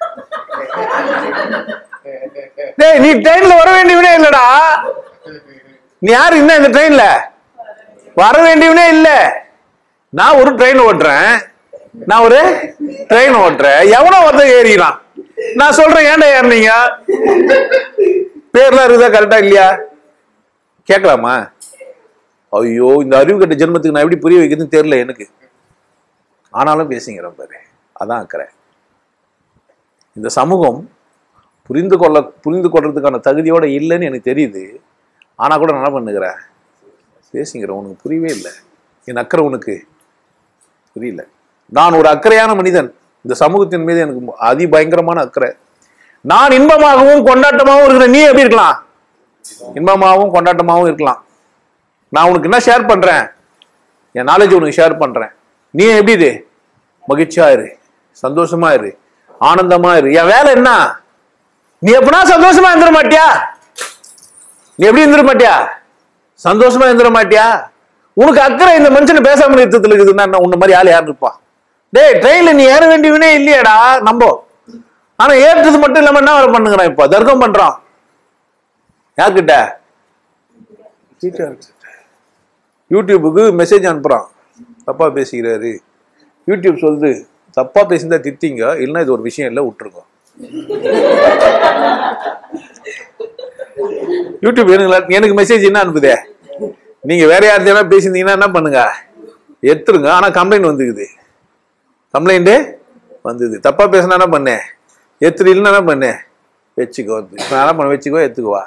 டேய் நீ ட்ரெயின்ல வர வேண்டியவனே இல்லடா நீ யாரு இன்னும் இந்த ட்ரெயின்ல வர வேண்டியவனே இல்ல நான் ஒரு ட்ரெயின் ஓட்டுறேன் நான் ஒரு ட்ரெயின் ஓட்டுறேன் எவனோ ஒருத்தன் ஏறிக்கிறான் நான் சொல்றேன் ஏன்டா ஏறினீங்க பேர்லாம் இருக்குதா கரெக்டா இல்லையா கேட்கலாமா ஐயோ இந்த அறிவு கட்ட ஜென்மத்துக்கு நான் எப்படி புரிய வைக்கிறதுன்னு தெரியல எனக்கு ஆனாலும் பேசிங்கிறேன் பாரு அதான் அக்கறை இந்த சமூகம் புரிந்து கொள்ள புரிந்து கொள்றதுக்கான தகுதியோட இல்லைன்னு எனக்கு தெரியுது ஆனா கூட நான் என்ன பண்ணுகிறேன் பேசிக்கிறேன் உனக்கு புரியவே இல்லை என் அக்கறை உனக்கு புரியல நான் ஒரு அக்கறையான மனிதன் இந்த சமூகத்தின் மீது எனக்கு அதி பயங்கரமான அக்கறை நான் இன்பமாகவும் கொண்டாட்டமாகவும் இருக்கிற நீ எப்படி இருக்கலாம் இன்பமாகவும் கொண்டாட்டமாகவும் இருக்கலாம் நான் உனக்கு என்ன ஷேர் பண்றேன் என் நாலேஜ் உனக்கு ஷேர் பண்றேன் நீ எப்படி இரு மகிழ்ச்சியா இரு சந்தோஷமா இரு ஆனந்தமா இரு என் வேலை என்ன நீ எப்படின்னா சந்தோஷமா இருந்துட மாட்டியா நீ எப்படி இருந்துட மாட்டியா சந்தோஷமா இருந்துட மாட்டியா உனக்கு அக்கறை இந்த மனுஷனை பேசாம நிறுத்தத்துல இருக்குதுன்னா என்ன உன்ன மாதிரி ஆள் யார் இருப்பா டேய் ட்ரெயின்ல நீ ஏற வேண்டியவனே இல்லையாடா நம்போ ஆனா ஏற்றது மட்டும் இல்லாம என்ன வேற பண்ணுங்கிறான் இப்ப தர்க்கம் பண்றான் யார்கிட்ட யூடியூபுக்கு மெசேஜ் அனுப்புறான் தப்பா பேசிக்கிறாரு யூடியூப் சொல்லுது தப்பா பேசியிருந்தா திட்டிங்க இல்லைன்னா இது ஒரு விஷயம் இல்லை விட்டுருங்க யூடியூப் எனக்கு எனக்கு மெசேஜ் என்ன அனுப்புதே நீங்க வேற யார்த்தையா பேசியிருந்தீங்கன்னா என்ன பண்ணுங்க எடுத்துருங்க ஆனா கம்ப்ளைண்ட் வந்துக்குது கம்ப்ளைண்ட் வந்தது தப்பா பேசினா என்ன பண்ணேன் எத்துரு இல்லைன்னா என்ன பண்ணேன் வச்சுக்கோ நான் என்ன பண்ண வச்சுக்கோ எடுத்துக்குவா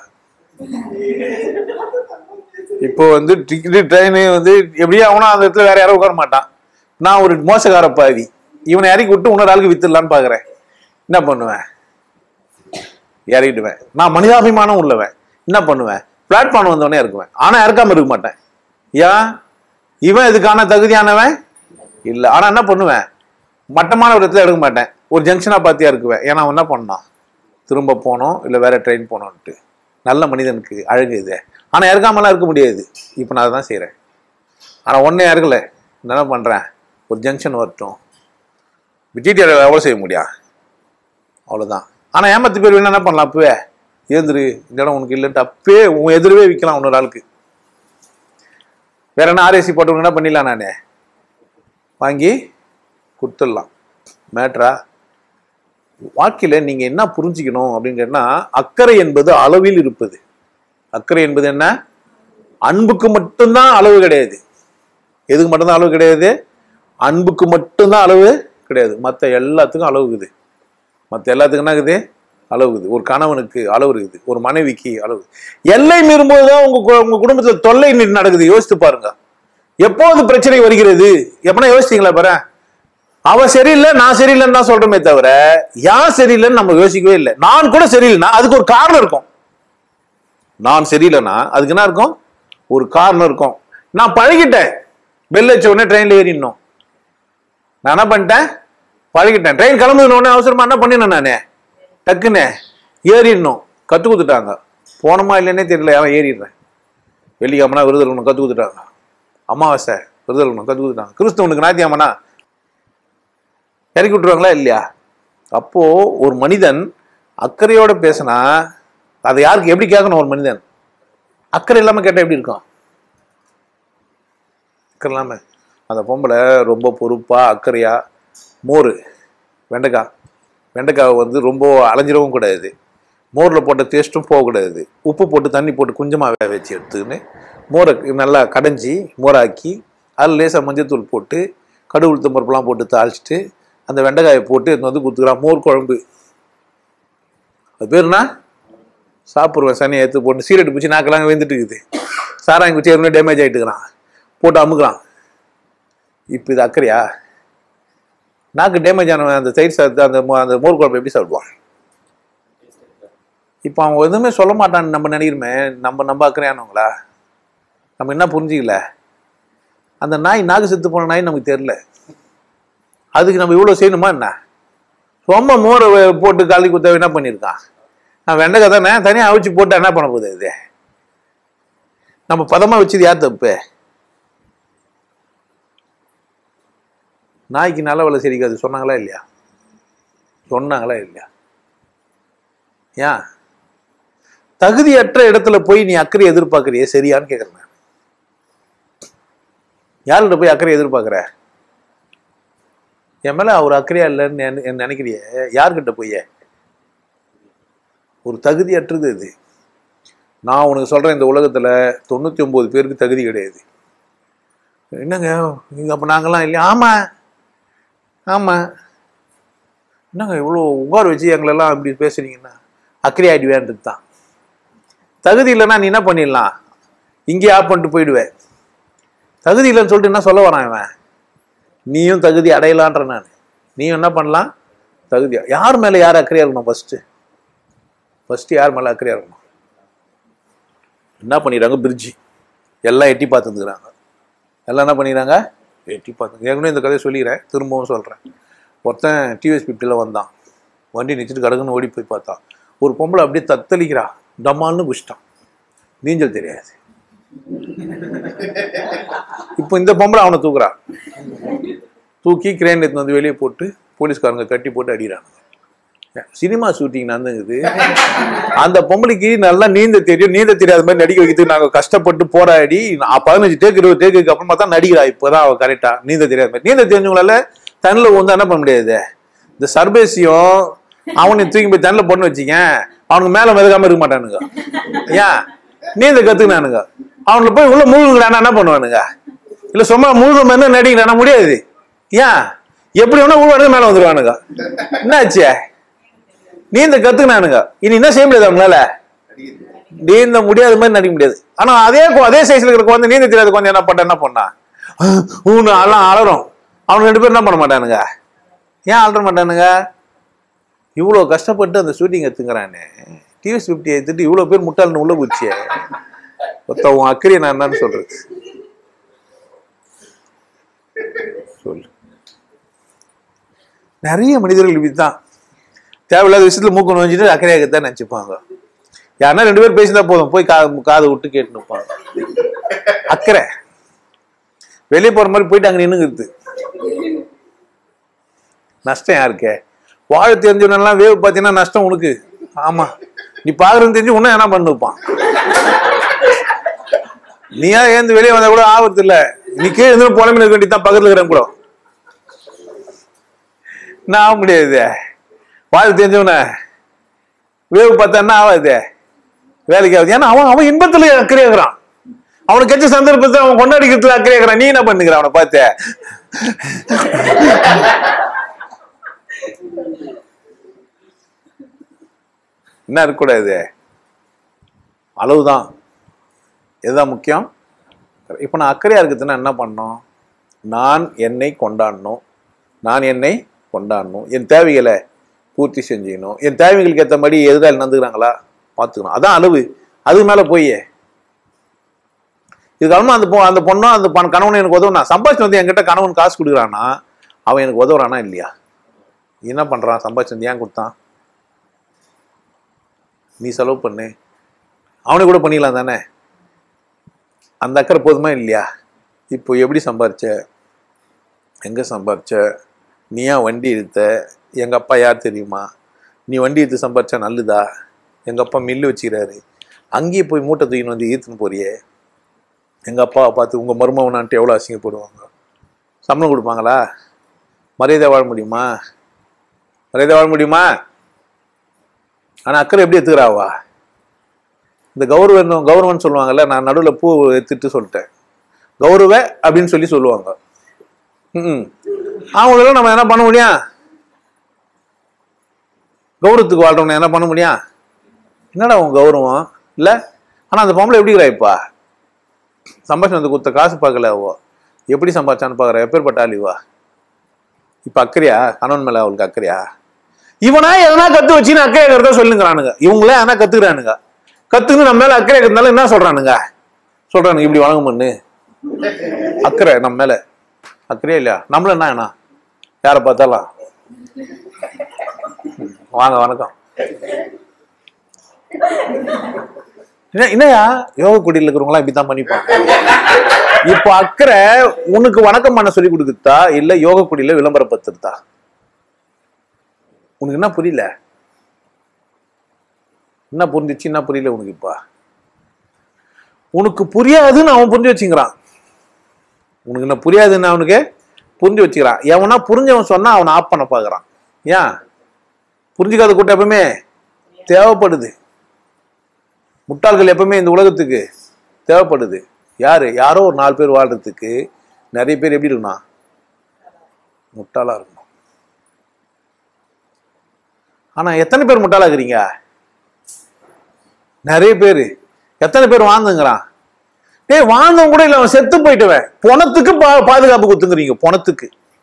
இப்போ வந்து டிக்கெட்டு ட்ரெயின் வந்து எப்படியும் அவனும் அந்த இடத்துல வேற யாரும் உட்கார மாட்டான் நான் ஒரு மோசக்கார பாவி இவனை இறக்கி விட்டு இன்னொரு ஆளுக்கு வித்துடலான்னு பார்க்குறேன் என்ன பண்ணுவேன் இறக்கிடுவேன் நான் மனிதாபிமானம் உள்ளவன் என்ன பண்ணுவேன் பிளாட்ஃபார்ம் வந்தவனே இருக்குவேன் ஆனா இறக்காம இருக்க மாட்டேன் ஏன் இவன் இதுக்கான தகுதியானவன் இல்லை ஆனா என்ன பண்ணுவேன் மட்டமான ஒரு இடத்துல எடுக்க மாட்டேன் ஒரு ஜங்ஷனா பார்த்தியா இருக்குவேன் ஏன்னா அவன் என்ன பண்ணான் திரும்ப போனோம் இல்லை வேற ட்ரெயின் போனோன்ட்டு நல்ல மனிதனுக்கு அழகு இது ஆனா இறக்காமலாம் இருக்க முடியாது இப்போ நான் அதை தான் செய்கிறேன் ஆனா ஒன்னே இறக்கல நான் என்ன பண்றேன் ஒரு ஜங்ஷன் வரட்டும் ஜிடிஆர் எவ்வளோ செய்ய முடியும் அவ்வளோதான் ஆனா ஏமாத்து பேர் வேணா என்ன பண்ணலாம் அப்பவே ஏந்திரு இந்த இடம் உனக்கு இல்லைன்ட்டு அப்பவே உன் எதிரவே விற்கலாம் இன்னொரு ஆளுக்கு வேற என்ன ஆர்ஏசி போட்டவங்க என்ன பண்ணிடலாம் நானே வாங்கி கொடுத்துடலாம் மேட்ரா வாழ்க்கையில நீங்க என்ன புரிஞ்சுக்கணும் அப்படின்னு கேட்டா அக்கறை என்பது அளவில் இருப்பது அக்கறை என்பது என்ன அன்புக்கு மட்டும்தான் அளவு கிடையாது எதுக்கு மட்டும்தான் அளவு கிடையாது அன்புக்கு மட்டும்தான் அளவு கிடையாது மற்ற எல்லாத்துக்கும் அளவு இருக்குது மற்ற எல்லாத்துக்கும் என்ன இருக்குது அளவு இருக்குது ஒரு கணவனுக்கு அளவு இருக்குது ஒரு மனைவிக்கு அளவு எல்லை மீறும்போது தான் உங்க கு- உங்க குடும்பத்துல தொல்லை நி- நடக்குது யோசித்து பாருங்க எப்போது பிரச்சனை வருகிறது எப்பனா யோசிச்சீங்களா பாரு அவ சரியில்லை நான் சரியில்லைன்னு தான் சொல்றோமே தவிர யார் சரியில்லைன்னு நம்ம யோசிக்கவே இல்லை நான் கூட சரியில்லைன்னா அதுக்கு ஒரு காரணம் இருக்கும் நான் சரியில்லைன்னா அதுக்கு என்ன இருக்கும் ஒரு காரணம் இருக்கும் நான் பழகிட்டேன் பெல் வச்ச உடனே ட்ரெயின்ல ஏறிடணும் நான் என்ன பண்ணிட்டேன் பழகிட்டேன் ட்ரெயின் கிளம்புன உடனே அவசரமா என்ன பண்ணினேன் நானே டக்குன்னு ஏறிடணும் கத்து கொடுத்துட்டாங்க போனோமா இல்லைன்னே தெரியல அவன் ஏறிடுறேன் வெள்ளிக்கிழமனா விருதல் ஒன்று கத்து கொடுத்துட்டாங்க அமாவாசை விருதல் ஒன்று கத்து கொடுத்துட்டாங்க கிறிஸ்தவனுக்கு ஞாயிற்றுக்கிழமனா இறக்கி விட்டுருவாங்களா இல்லையா அப்போ ஒரு மனிதன் அக்கறையோட பேசினா அதை யாருக்கு எப்படி கேட்கணும் ஒரு மனிதன் அக்கறை இல்லாம கேட்டா எப்படி இருக்கும் அக்கறை இல்லாம அந்த பொம்பளை ரொம்ப பொறுப்பா அக்கறையா மோர் வெண்டைக்காய் வெண்டைக்காய் வந்து ரொம்ப அலைஞ்சிடவும் கூடாது மோரில் போட்ட டேஸ்ட்டும் போகக்கூடாது உப்பு போட்டு தண்ணி போட்டு கொஞ்சமாக வேக வச்சு எடுத்துக்கின்னு மோரை நல்லா கடைஞ்சி மோராக்கி அதில் லேசாக மஞ்சத்தூள் போட்டு கடுகு உளுத்தம் பருப்புலாம் போட்டு தாளிச்சிட்டு அந்த வெண்டைக்காயை போட்டு எடுத்து வந்து கொடுத்துக்கிறான் மோர் குழம்பு அது பேருனா சாப்பிடுவேன் சனியை எடுத்து போட்டு சீரட்டு பிடிச்சி நாக்கெல்லாம் வெந்துட்டு இருக்குது சாராயம் குச்சி ஏற்கனவே டேமேஜ் ஆகிட்டுக்கிறான் போட்டு அமுக்குறான் இப்போ இது அக்கறையா நாக்கு டேமேஜ் ஆனவன் அந்த தயிர் சாதத்தை அந்த மோ- அந்த மோர் குழம்பு எப்படி சாப்பிடுவான் இப்போ அவன் எதுவுமே சொல்ல மாட்டான்னு நம்ம நினைக்கிறோமே நம்ம நம்ம அக்கறையானவங்களா நம்ம என்ன புரிஞ்சிக்கல அந்த நாய் நாக்கு செத்து போன நாய் நமக்கு தெரியல அதுக்கு நம்ம இவ்வளோ செய்யணுமா என்ன ரொம்ப மோரை வே- போட்டு காலி குத்த என்ன பண்ணியிருக்கான் நான் வெண்டைக்காய் தானே தனியாக அவிச்சு போட்டு என்ன பண்ண போகுது இது நம்ம பதமாக வச்சது யார் தப்பு நாய்க்கு நல்ல வேலை சிரிக்காது சொன்னாங்களா இல்லையா சொன்னாங்களா இல்லையா ஏன் தகுதியற்ற இடத்துல போய் நீ அக்கறை எதிர்பார்க்கறியே சரியான்னு கேட்குறேன் நான் யார்கிட்ட போய் அக்கறை எதிர்பார்க்குற என் மேல அவர் அக்கறையா இல்லைன்னு நினை- என்ன நினைக்கிறிய யார்கிட்ட போய் ஒரு தகுதியற்றது இது நான் உனக்கு சொல்றேன் இந்த உலகத்துல தொண்ணூத்தி ஒன்பது பேருக்கு தகுதி கிடையாது என்னங்க நீங்க அப்ப நாங்கெல்லாம் இல்லையா ஆமா ஆமா என்னங்க இவ்வளோ உட்கார வச்சு எங்களெல்லாம் இப்படி பேசுறீங்கன்னா அக்கறை ஆயிடுவேன்றது தான் தகுதி இல்லைன்னா நீ என்ன பண்ணிடலாம் இங்கேயே ஆப் பண்ணிட்டு போயிடுவேன் தகுதி இல்லைன்னு சொல்லிட்டு என்ன சொல்ல வரான் இவன் நீயும் தகுதி அடையலான்ற நான் நீயும் என்ன பண்ணலாம் தகுதியா யார் மேல யார் அக்கறையா இருக்கணும் ஃபர்ஸ்ட் ஃபர்ஸ்ட் யார் மேல அக்கறையா இருக்கணும் என்ன பண்ணிடுறாங்க பிரிட்ஜி எல்லாம் எட்டி பார்த்துருக்குறாங்க எல்லாம் என்ன பண்ணிடுறாங்க எட்டி பார்த்து ஏற்கனவே இந்த கதையை சொல்லிடுறேன் திரும்பவும் சொல்கிறேன் ஒருத்தன் டிவிஎஸ் பிப்டியில் வந்தான் வண்டி நிறுத்திட்டு கடக்குன்னு ஓடி போய் பார்த்தான் ஒரு பொம்பளை அப்படியே தத்தளிக்கிறா டம்மான்னு குச்சிட்டான் நீஞ்சல் தெரியாது இப்போ இந்த பொம்பளை அவனை தூக்குறான் தூக்கி கிரேன் எடுத்து வந்து வெளியே போட்டு போலீஸ்காரங்க கட்டி போட்டு அடிக்கிறாங்க சினிமா ஷூட்டிங் நடந்துங்குது அந்த பொம்பளைக்கு நல்லா நீந்த தெரியும் நீந்த தெரியாத மாதிரி நடிக்க வைக்கிறதுக்கு நாங்க கஷ்டப்பட்டு போராடி நான் பதினஞ்சு டேக்கு இருபது டேக்குக்கு அப்புறமா தான் நடிக்கிறா இப்போதான் அவ கரெக்டா நீந்த தெரியாத மாதிரி நீந்த தெரிஞ்சவங்களால தண்ணில் வந்து என்ன பண்ண முடியாது இந்த சர்பேசியும் அவனை தூக்கி போய் தண்ணில் பொண்ணு வச்சிக்க அவனுக்கு மேல மிதக்காம இருக்க மாட்டானுங்க ஏன் நீந்த கத்துக்கினானுங்க அவனுக்கு போய் உள்ள மூழ்குறானா என்ன பண்ணுவானுங்க இல்ல சும்மா மூழ்க மாதிரி நடிக்கிறானா முடியாது ஏன் எப்படி வேணா உள்வாடுங்க மேல வந்துருவானுங்க என்னாச்சு நீந்த கத்துக்கினானுங்க இனி என்ன செய்ய முடியாது அவங்களால நீந்த முடியாத மாதிரி நடிக்க முடியாது ஆனா அதே கு- அதே சைஸ்ல இருக்கிற குழந்தை நீந்த தெரியாத குழந்தை என்ன பண்ண என்ன பண்ணா ஊனு எல்லாம் அலறும் அவனுக்கு ரெண்டு பேரும் என்ன பண்ண மாட்டானுங்க ஏன் அலற மாட்டானுங்க இவ்வளோ கஷ்டப்பட்டு அந்த ஷூட்டிங் எடுத்துக்கிறானே டிவிஎஸ் ஃபிஃப்டி எடுத்துட்டு இவ்வளோ பேர் முட்டாள்னு உள்ள போச்சியே ஒருத்த உன் அக்கறையை நான் என்னன்னு சொல்றது சொல்லு நிறைய மனிதர்கள் இப்படித்தான் தேவையில்லாத விஷயத்துல மூக்கு நோஞ்சிட்டு அக்கறையாக தான் நினைச்சுப்பாங்க யாருன்னா ரெண்டு பேர் பேசினா போதும் போய் காது காதை விட்டு கேட்டு நிற்பாங்க அக்கறை வெளியே போற மாதிரி போயிட்டு அங்க நின்னுங்கிறது நஷ்டம் யாருக்கு வாழ தெரிஞ்சவனெல்லாம் வேவு பார்த்தீங்கன்னா நஷ்டம் உனக்கு ஆமா நீ பாக்குறது தெரிஞ்சு உன்ன என்ன பண்ணி வைப்பான் நீயா ஏந்து வெளியே வந்தா கூட ஆபத்து இல்ல நீ கீழே இருந்து புலம்பின இருக்க வேண்டியதான் பக்கத்துல இருக்கிறவன் கூட நான் ஆக முடியாது வாழ தெரிஞ்சவன வேவு பார்த்தா என்ன ஆகாது வேலைக்கு ஆகுது ஏன்னா அவன் அவன் இன்பத்துல அக்கறையாகிறான் அவனுக்கு கிடைச்ச சந்தர்ப்பத்தை அவன் கொண்டாடிக்கிறதுல அக்கறையாகிறான் நீ என்ன பண்ணுகிற அவனை பார்த்து என்ன இருக்கக்கூடாது அளவுதான் இதுதான் முக்கியம் இப்போ நான் அக்கறையா இருக்கிறதுனா என்ன பண்ணணும் நான் என்னை கொண்டாடணும் நான் என்னை கொண்டாடணும் என் தேவைகளை பூர்த்தி செஞ்சுக்கணும் என் தேவைகளுக்கு ஏற்ற மாதிரி எதிராளி நடந்துக்கிறாங்களா பார்த்துக்கணும் அதான் அளவு அதுக்கு மேலே போய் இதுக்காலமா அந்த பொ அந்த பொண்ணும் அந்த பண கணவன் எனக்கு உதவுனா சம்பாதிச்சு வந்து என்கிட்ட கணவன் காசு கொடுக்குறானா அவன் எனக்கு உதவுறானா இல்லையா என்ன பண்ணுறான் சம்பாதிச்சு வந்து ஏன் கொடுத்தான் நீ செலவு பண்ணு அவனை கூட பண்ணிக்கலாம் தானே அந்த அக்கறை போதுமா இல்லையா இப்போ எப்படி சம்பாரிச்ச எங்கே சம்பாரிச்ச நீ ஏன் வண்டி எடுத்த எங்கள் அப்பா யார் தெரியுமா நீ வண்டி எடுத்து சம்பாரிச்சா நல்லதா எங்கள் அப்பா மில்லு வச்சுக்கிறாரு அங்கேயே போய் மூட்டை தூக்கின்னு வந்து ஈர்த்துன்னு போறியே எங்கள் அப்பாவை பார்த்து உங்கள் மருமவனான்ட்டு எவ்வளோ அசிங்கப்படுவாங்க சம்பளம் கொடுப்பாங்களா மரியாதை வாழ முடியுமா மரியாதை வாழ முடியுமா ஆனால் அக்கறை எப்படி எடுத்துக்கிறாவா இந்த கௌரவம் கௌரவம்னு சொல்லுவாங்கல்ல நான் நடுவில் பூ எடுத்துட்டு சொல்லிட்டேன் கௌரவ அப்படின்னு சொல்லி சொல்லுவாங்க ம் அவங்களெல்லாம் நம்ம என்ன பண்ண முடியும் கௌரவத்துக்கு வாழ்றவன என்ன பண்ண முடியும் என்னடா உன் கௌரவம் இல்லை ஆனால் அந்த பொம்பளை எப்படி இப்பா சம்பாஷணம் வந்து கொடுத்த காசு பார்க்கல அவ எப்படி சம்பாதிச்சான்னு பார்க்குற எப்பேற்பட்ட ஆளிவா இப்போ அக்கறையா கணவன் மேலே அவளுக்கு அக்கறையா இவனா எதனா கத்து வச்சுன்னு அக்கறை இருக்கிறத சொல்லுங்கிறானுங்க இவங்களே எதனா கத்துக்கிறானுங்க கத்துன்னு நம்ம மேல அக்கறை இருக்கிறதுனால என்ன சொல்றானுங்க சொல்றானுங்க இப்படி வழங்க பண்ணு அக்கறை நம்ம மேல அக்கறையா இல்லையா நம்மள என்ன என்ன யாரை பார்த்தாலும் ம், வாங்க வணக்கம் என்ன என்னையா யோக குடியில் இருக்கிறவங்களாம் இப்படித்தான் பண்ணிப்பாங்க இப்போ அக்கறை உனக்கு வணக்கம் பண்ண சொல்லி கொடுக்குறதா இல்ல யோக குடியில விளம்பரப்படுத்துறதா உனக்கு என்ன புரியல என்ன புரிஞ்சிச்சு என்ன புரியல உனக்கு இப்ப உனக்கு புரியாதுன்னு அவன் புரிஞ்சு வச்சுக்கிறான் உனக்கு என்ன புரியாதுன்னு அவனுக்கு புரிஞ்சு வச்சுக்கிறான் எவனா புரிஞ்சவன் சொன்னா அவனை ஆஃப் பண்ண பார்க்கறான் ஏன் புரிஞ்சுக்காத கூட்டம் எப்பவுமே தேவைப்படுது முட்டாள்கள் எப்பவுமே இந்த உலகத்துக்கு தேவைப்படுது யாரு யாரோ ஒரு நாலு பேர் வாழ்றதுக்கு நிறைய பேர் எப்படி இருக்கணும் முட்டாளா இருக்கணும் ஆனா எத்தனை பேர் முட்டாளாக்குறீங்க நிறைய பேர் எத்தனை பேர் வாழ்ந்துங்கிறான் டேய் வாழ்ந்தவன் கூட இல்ல அவன் செத்து போயிட்டுவன் பணத்துக்கு பா பாதுகாப்பு குத்துங்கிறீங்க பணத்துக்கு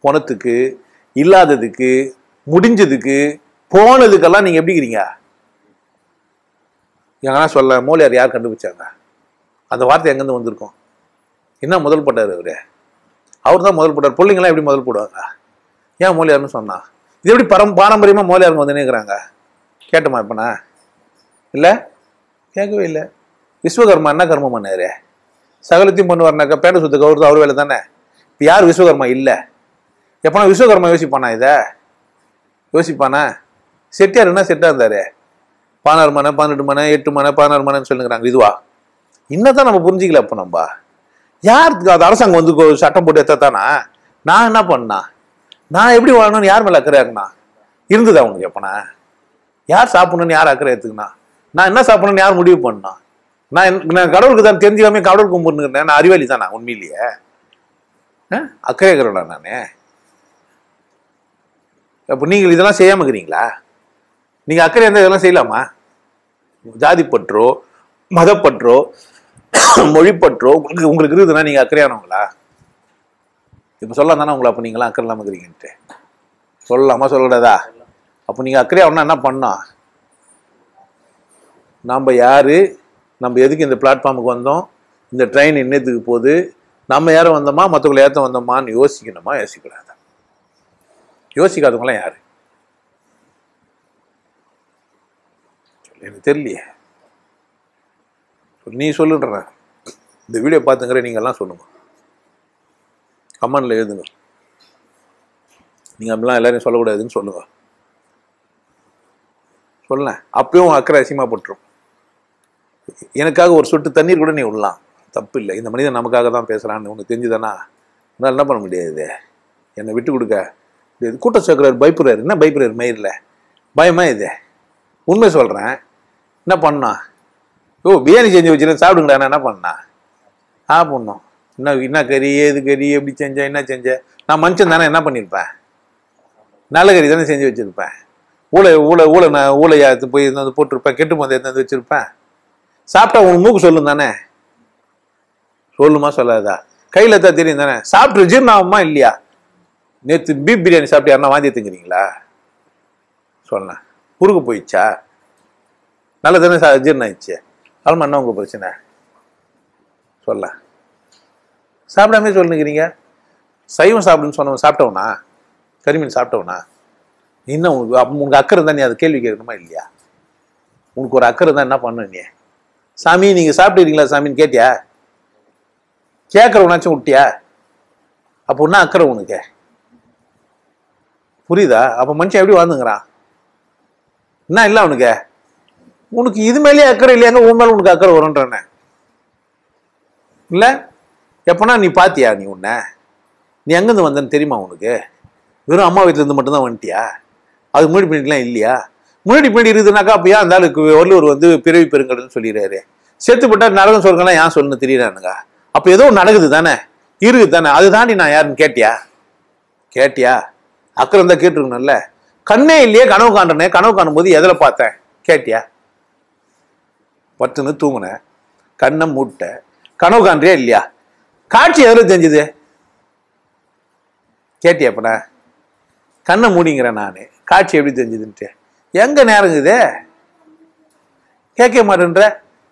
பணத்துக்கு இல்லாததுக்கு முடிஞ்சதுக்கு போனதுக்கெல்லாம் நீங்க எப்படி இருக்கிறீங்க எங்கன்னா சொல்ல மூலியார் யார் கண்டுபிடிச்சாங்க அந்த வார்த்தை எங்கேருந்து வந்திருக்கும் என்ன முதல் போட்டார் அவரு அவர் தான் முதல் போட்டார் பிள்ளைங்களாம் எப்படி முதல் போடுவாங்க ஏன் மூலியார்னு சொன்னா இது எப்படி பரம் பாரம்பரியமாக மூலியாருங்க வந்து நிற்கிறாங்க கேட்டோமா இப்போண்ணா இல்லை கேட்கவே இல்லை விஸ்வகர்மா என்ன கர்மம் பண்ணாரு சகலத்தையும் பண்ணுவார்னாக்கா பேண்ட சுத்துக்கு அவர் அவர் வேலை தானே இப்போ யார் விஸ்வகர்மா இல்லை எப்போனா விஸ்வகர்மா யோசிப்பானா இதை யோசிப்பானா செட்டியார் என்ன செட்டாக இருந்தாரு பதினாறு மணி பன்னெண்டு மணி எட்டு மணி பதினாறு மணின்னு சொல்லுங்கிறாங்க இதுவா இன்னதான் நம்ம புரிஞ்சிக்கல அப்போ நம்ம யாருக்கு அது அரசாங்கம் வந்து கொ- சட்டம் போட்டு எத்தானா நான் என்ன பண்ணா நான் எப்படி வாழணும்னு யார் மேலே அக்கறை இருக்குண்ணா இருந்ததா உனக்கு எப்பனா யார் சாப்பிடணும்னு யார் அக்கறை எடுத்துக்கணா நான் என்ன சாப்பிடணும்னு யார் முடிவு பண்ணா நான் என்ன- நான் கடவுளுக்கு தான் தெரிஞ்சுக்காம கடவுள் கும்பிட்டுருக்கேன் நான் அறிவாளி தானா உண்மையிலேயே ஆ? அக்கறை இருக்கிறேன் நானே அப்போ நீங்கள் இதெல்லாம் செய்யாம இருக்கிறீங்களா நீங்க அக்கறை இருந்தால் இதெல்லாம் செய்யலாமா ஜாதி பற்றோ மதப்பற்றோ மொழிப்பற்றோ உங்களுக்கு உங்களுக்கு இருக்குதுன்னா நீங்க அக்கறையானவங்களா இப்போ சொல்லலாம் தானே உங்களை அப்போ நீங்களாம் அக்கறை இல்லாமல் இருக்கிறீங்கன்ட்டு சொல்லலாமா சொல்லக்கூடாதா அப்போ நீங்கள் அக்கறையாகணும்னா என்ன பண்ணோம் நம்ம யாரு நம்ம எதுக்கு இந்த பிளாட்ஃபார்முக்கு வந்தோம் இந்த ட்ரெயின் என்னத்துக்கு போகுது நம்ம யாரும் வந்தோமா மற்றவங்களை ஏற்ற வந்தோமான்னு யோசிக்கணுமா யோசிக்கூடாதா யோசிக்காதவங்களாம் யாரு சொல்லு, எனக்கு தெரியலையே சொல்லு, நீ சொல்லுன்ற இந்த வீடியோ பார்த்துங்கிற நீங்கெல்லாம் சொல்லுங்க கமெண்ட்ல எழுதுங்க நீங்க அப்படிலாம் எல்லாரையும் சொல்லக்கூடாதுன்னு சொல்லுங்க சொல்ல அப்பயும் அக்கறை அசியமா போட்டுரும் எனக்காக ஒரு சொட்டு தண்ணீர் கூட நீ விடலாம் தப்பு இல்லை இந்த மனிதன் நமக்காக தான் பேசுறான்னு உனக்கு தெரிஞ்சுதானா உன்னால் என்ன பண்ண முடியாது என்னை விட்டு கொடுக்க முடியாது கூட்டம் சேர்க்கிறார் பயப்படுறாரு என்ன பயப்படுறாரு மயிரில் பயமா இது உண்மை சொல்கிறேன் என்ன பண்ணா ஓ பிரியாணி செஞ்சு வச்சுருந்தேன் சாப்பிடுங்கடா நான் என்ன பண்ணா ஆ பண்ணோம் என்ன என்ன கறி ஏது கறி எப்படி செஞ்சேன் என்ன செஞ்சேன் நான் மனுஷன் தானே என்ன பண்ணியிருப்பேன் நல்ல கறி தானே செஞ்சு வச்சுருப்பேன் ஊழ ஊழ ஊழ நான் ஊழையா எடுத்து போய் எடுத்து வந்து போட்டிருப்பேன் கெட்டு போந்து எடுத்து வந்து வச்சுருப்பேன் சாப்பிட்டா உன் மூக்கு சொல்லும் தானே சொல்லுமா சொல்லாதா கையில் தான் தெரியும் தானே சாப்பிட்டு ஜீரணம் ஆகுமா இல்லையா நேற்று பீப் பிரியாணி சாப்பிட்டு யாருன்னா வாந்தி எடுத்துக்கிறீங்களா சொன்னேன் குறுக்கு போயிடுச்சா நல்ல தானே சா ஜீரணம் ஆயிடுச்சு அல்மா என்ன உங்கள் பிரச்சனை சொல்ல சாப்பிடாமே சொல்லுங்கிறீங்க சைவம் சாப்பிடுன்னு சொன்னவன் சாப்பிட்டவனா கரிமீன் சாப்பிட்டவனா இன்னும் உனக்கு அப்ப உனக்கு அக்கறை இருந்தா நீ அதை கேள்வி கேட்கணுமா இல்லையா உனக்கு ஒரு அக்கறை இருந்தா என்ன பண்ண நீ சாமி நீங்க சாப்பிட்டுறீங்களா சாமின்னு கேட்டியா கேட்கறவனாச்சும் விட்டியா அப்போ என்ன அக்கறை உனக்கு புரியுதா அப்ப மனுஷன் எப்படி வாழ்ந்துங்கிறான் என்ன இல்லை அவனுக்கு உனக்கு இது மேலேயே அக்கறை இல்லையாங்க உன் மேல உனக்கு அக்கறை வரும்ன்றன இல்ல எப்பனா நீ பாத்தியா நீ உன்னை நீ எங்கேருந்து வந்தேன்னு தெரியுமா உனக்கு வெறும் அம்மா வீட்டுல இருந்து மட்டும்தான் வந்துட்டியா அது முன்னாடி பண்ணிட்டுலாம் இல்லையா முன்னாடி பின்னாடி இருக்குதுனாக்கா அப்போ ஏன் அந்த ஆளுக்கு வள்ளுவர் வந்து பிறவி பெருங்கடல்னு சொல்லிடுறாரு செத்து போட்டா நரகம் சொல்றேன்னா ஏன் சொல்லணும்னு தெரியறானுங்க அப்போ ஏதோ ஒண்ணு நடக்குது தானே இருக்குது தானே அது தாண்டி நான் யாருன்னு கேட்டியா கேட்டியா அக்கறம் தான் கேட்டிருக்கணும்ல கண்ணே இல்லையே கனவு காண்றனே கனவு காணும்போது எதில் பார்த்தேன் கேட்டியா பட்டுன்னு தூங்குனேன் கண்ணை மூட்ட கனவு காண்றியா இல்லையா காட்சி எதில் தெரிஞ்சுது கேட்டியா அப்பனா கண்ணை மூடிங்கிறேன் நான் காட்சி எப்படி தெரிஞ்சுதுன்ட்டு எங்க நேரங்குது கேட்க மாட்டேன்ற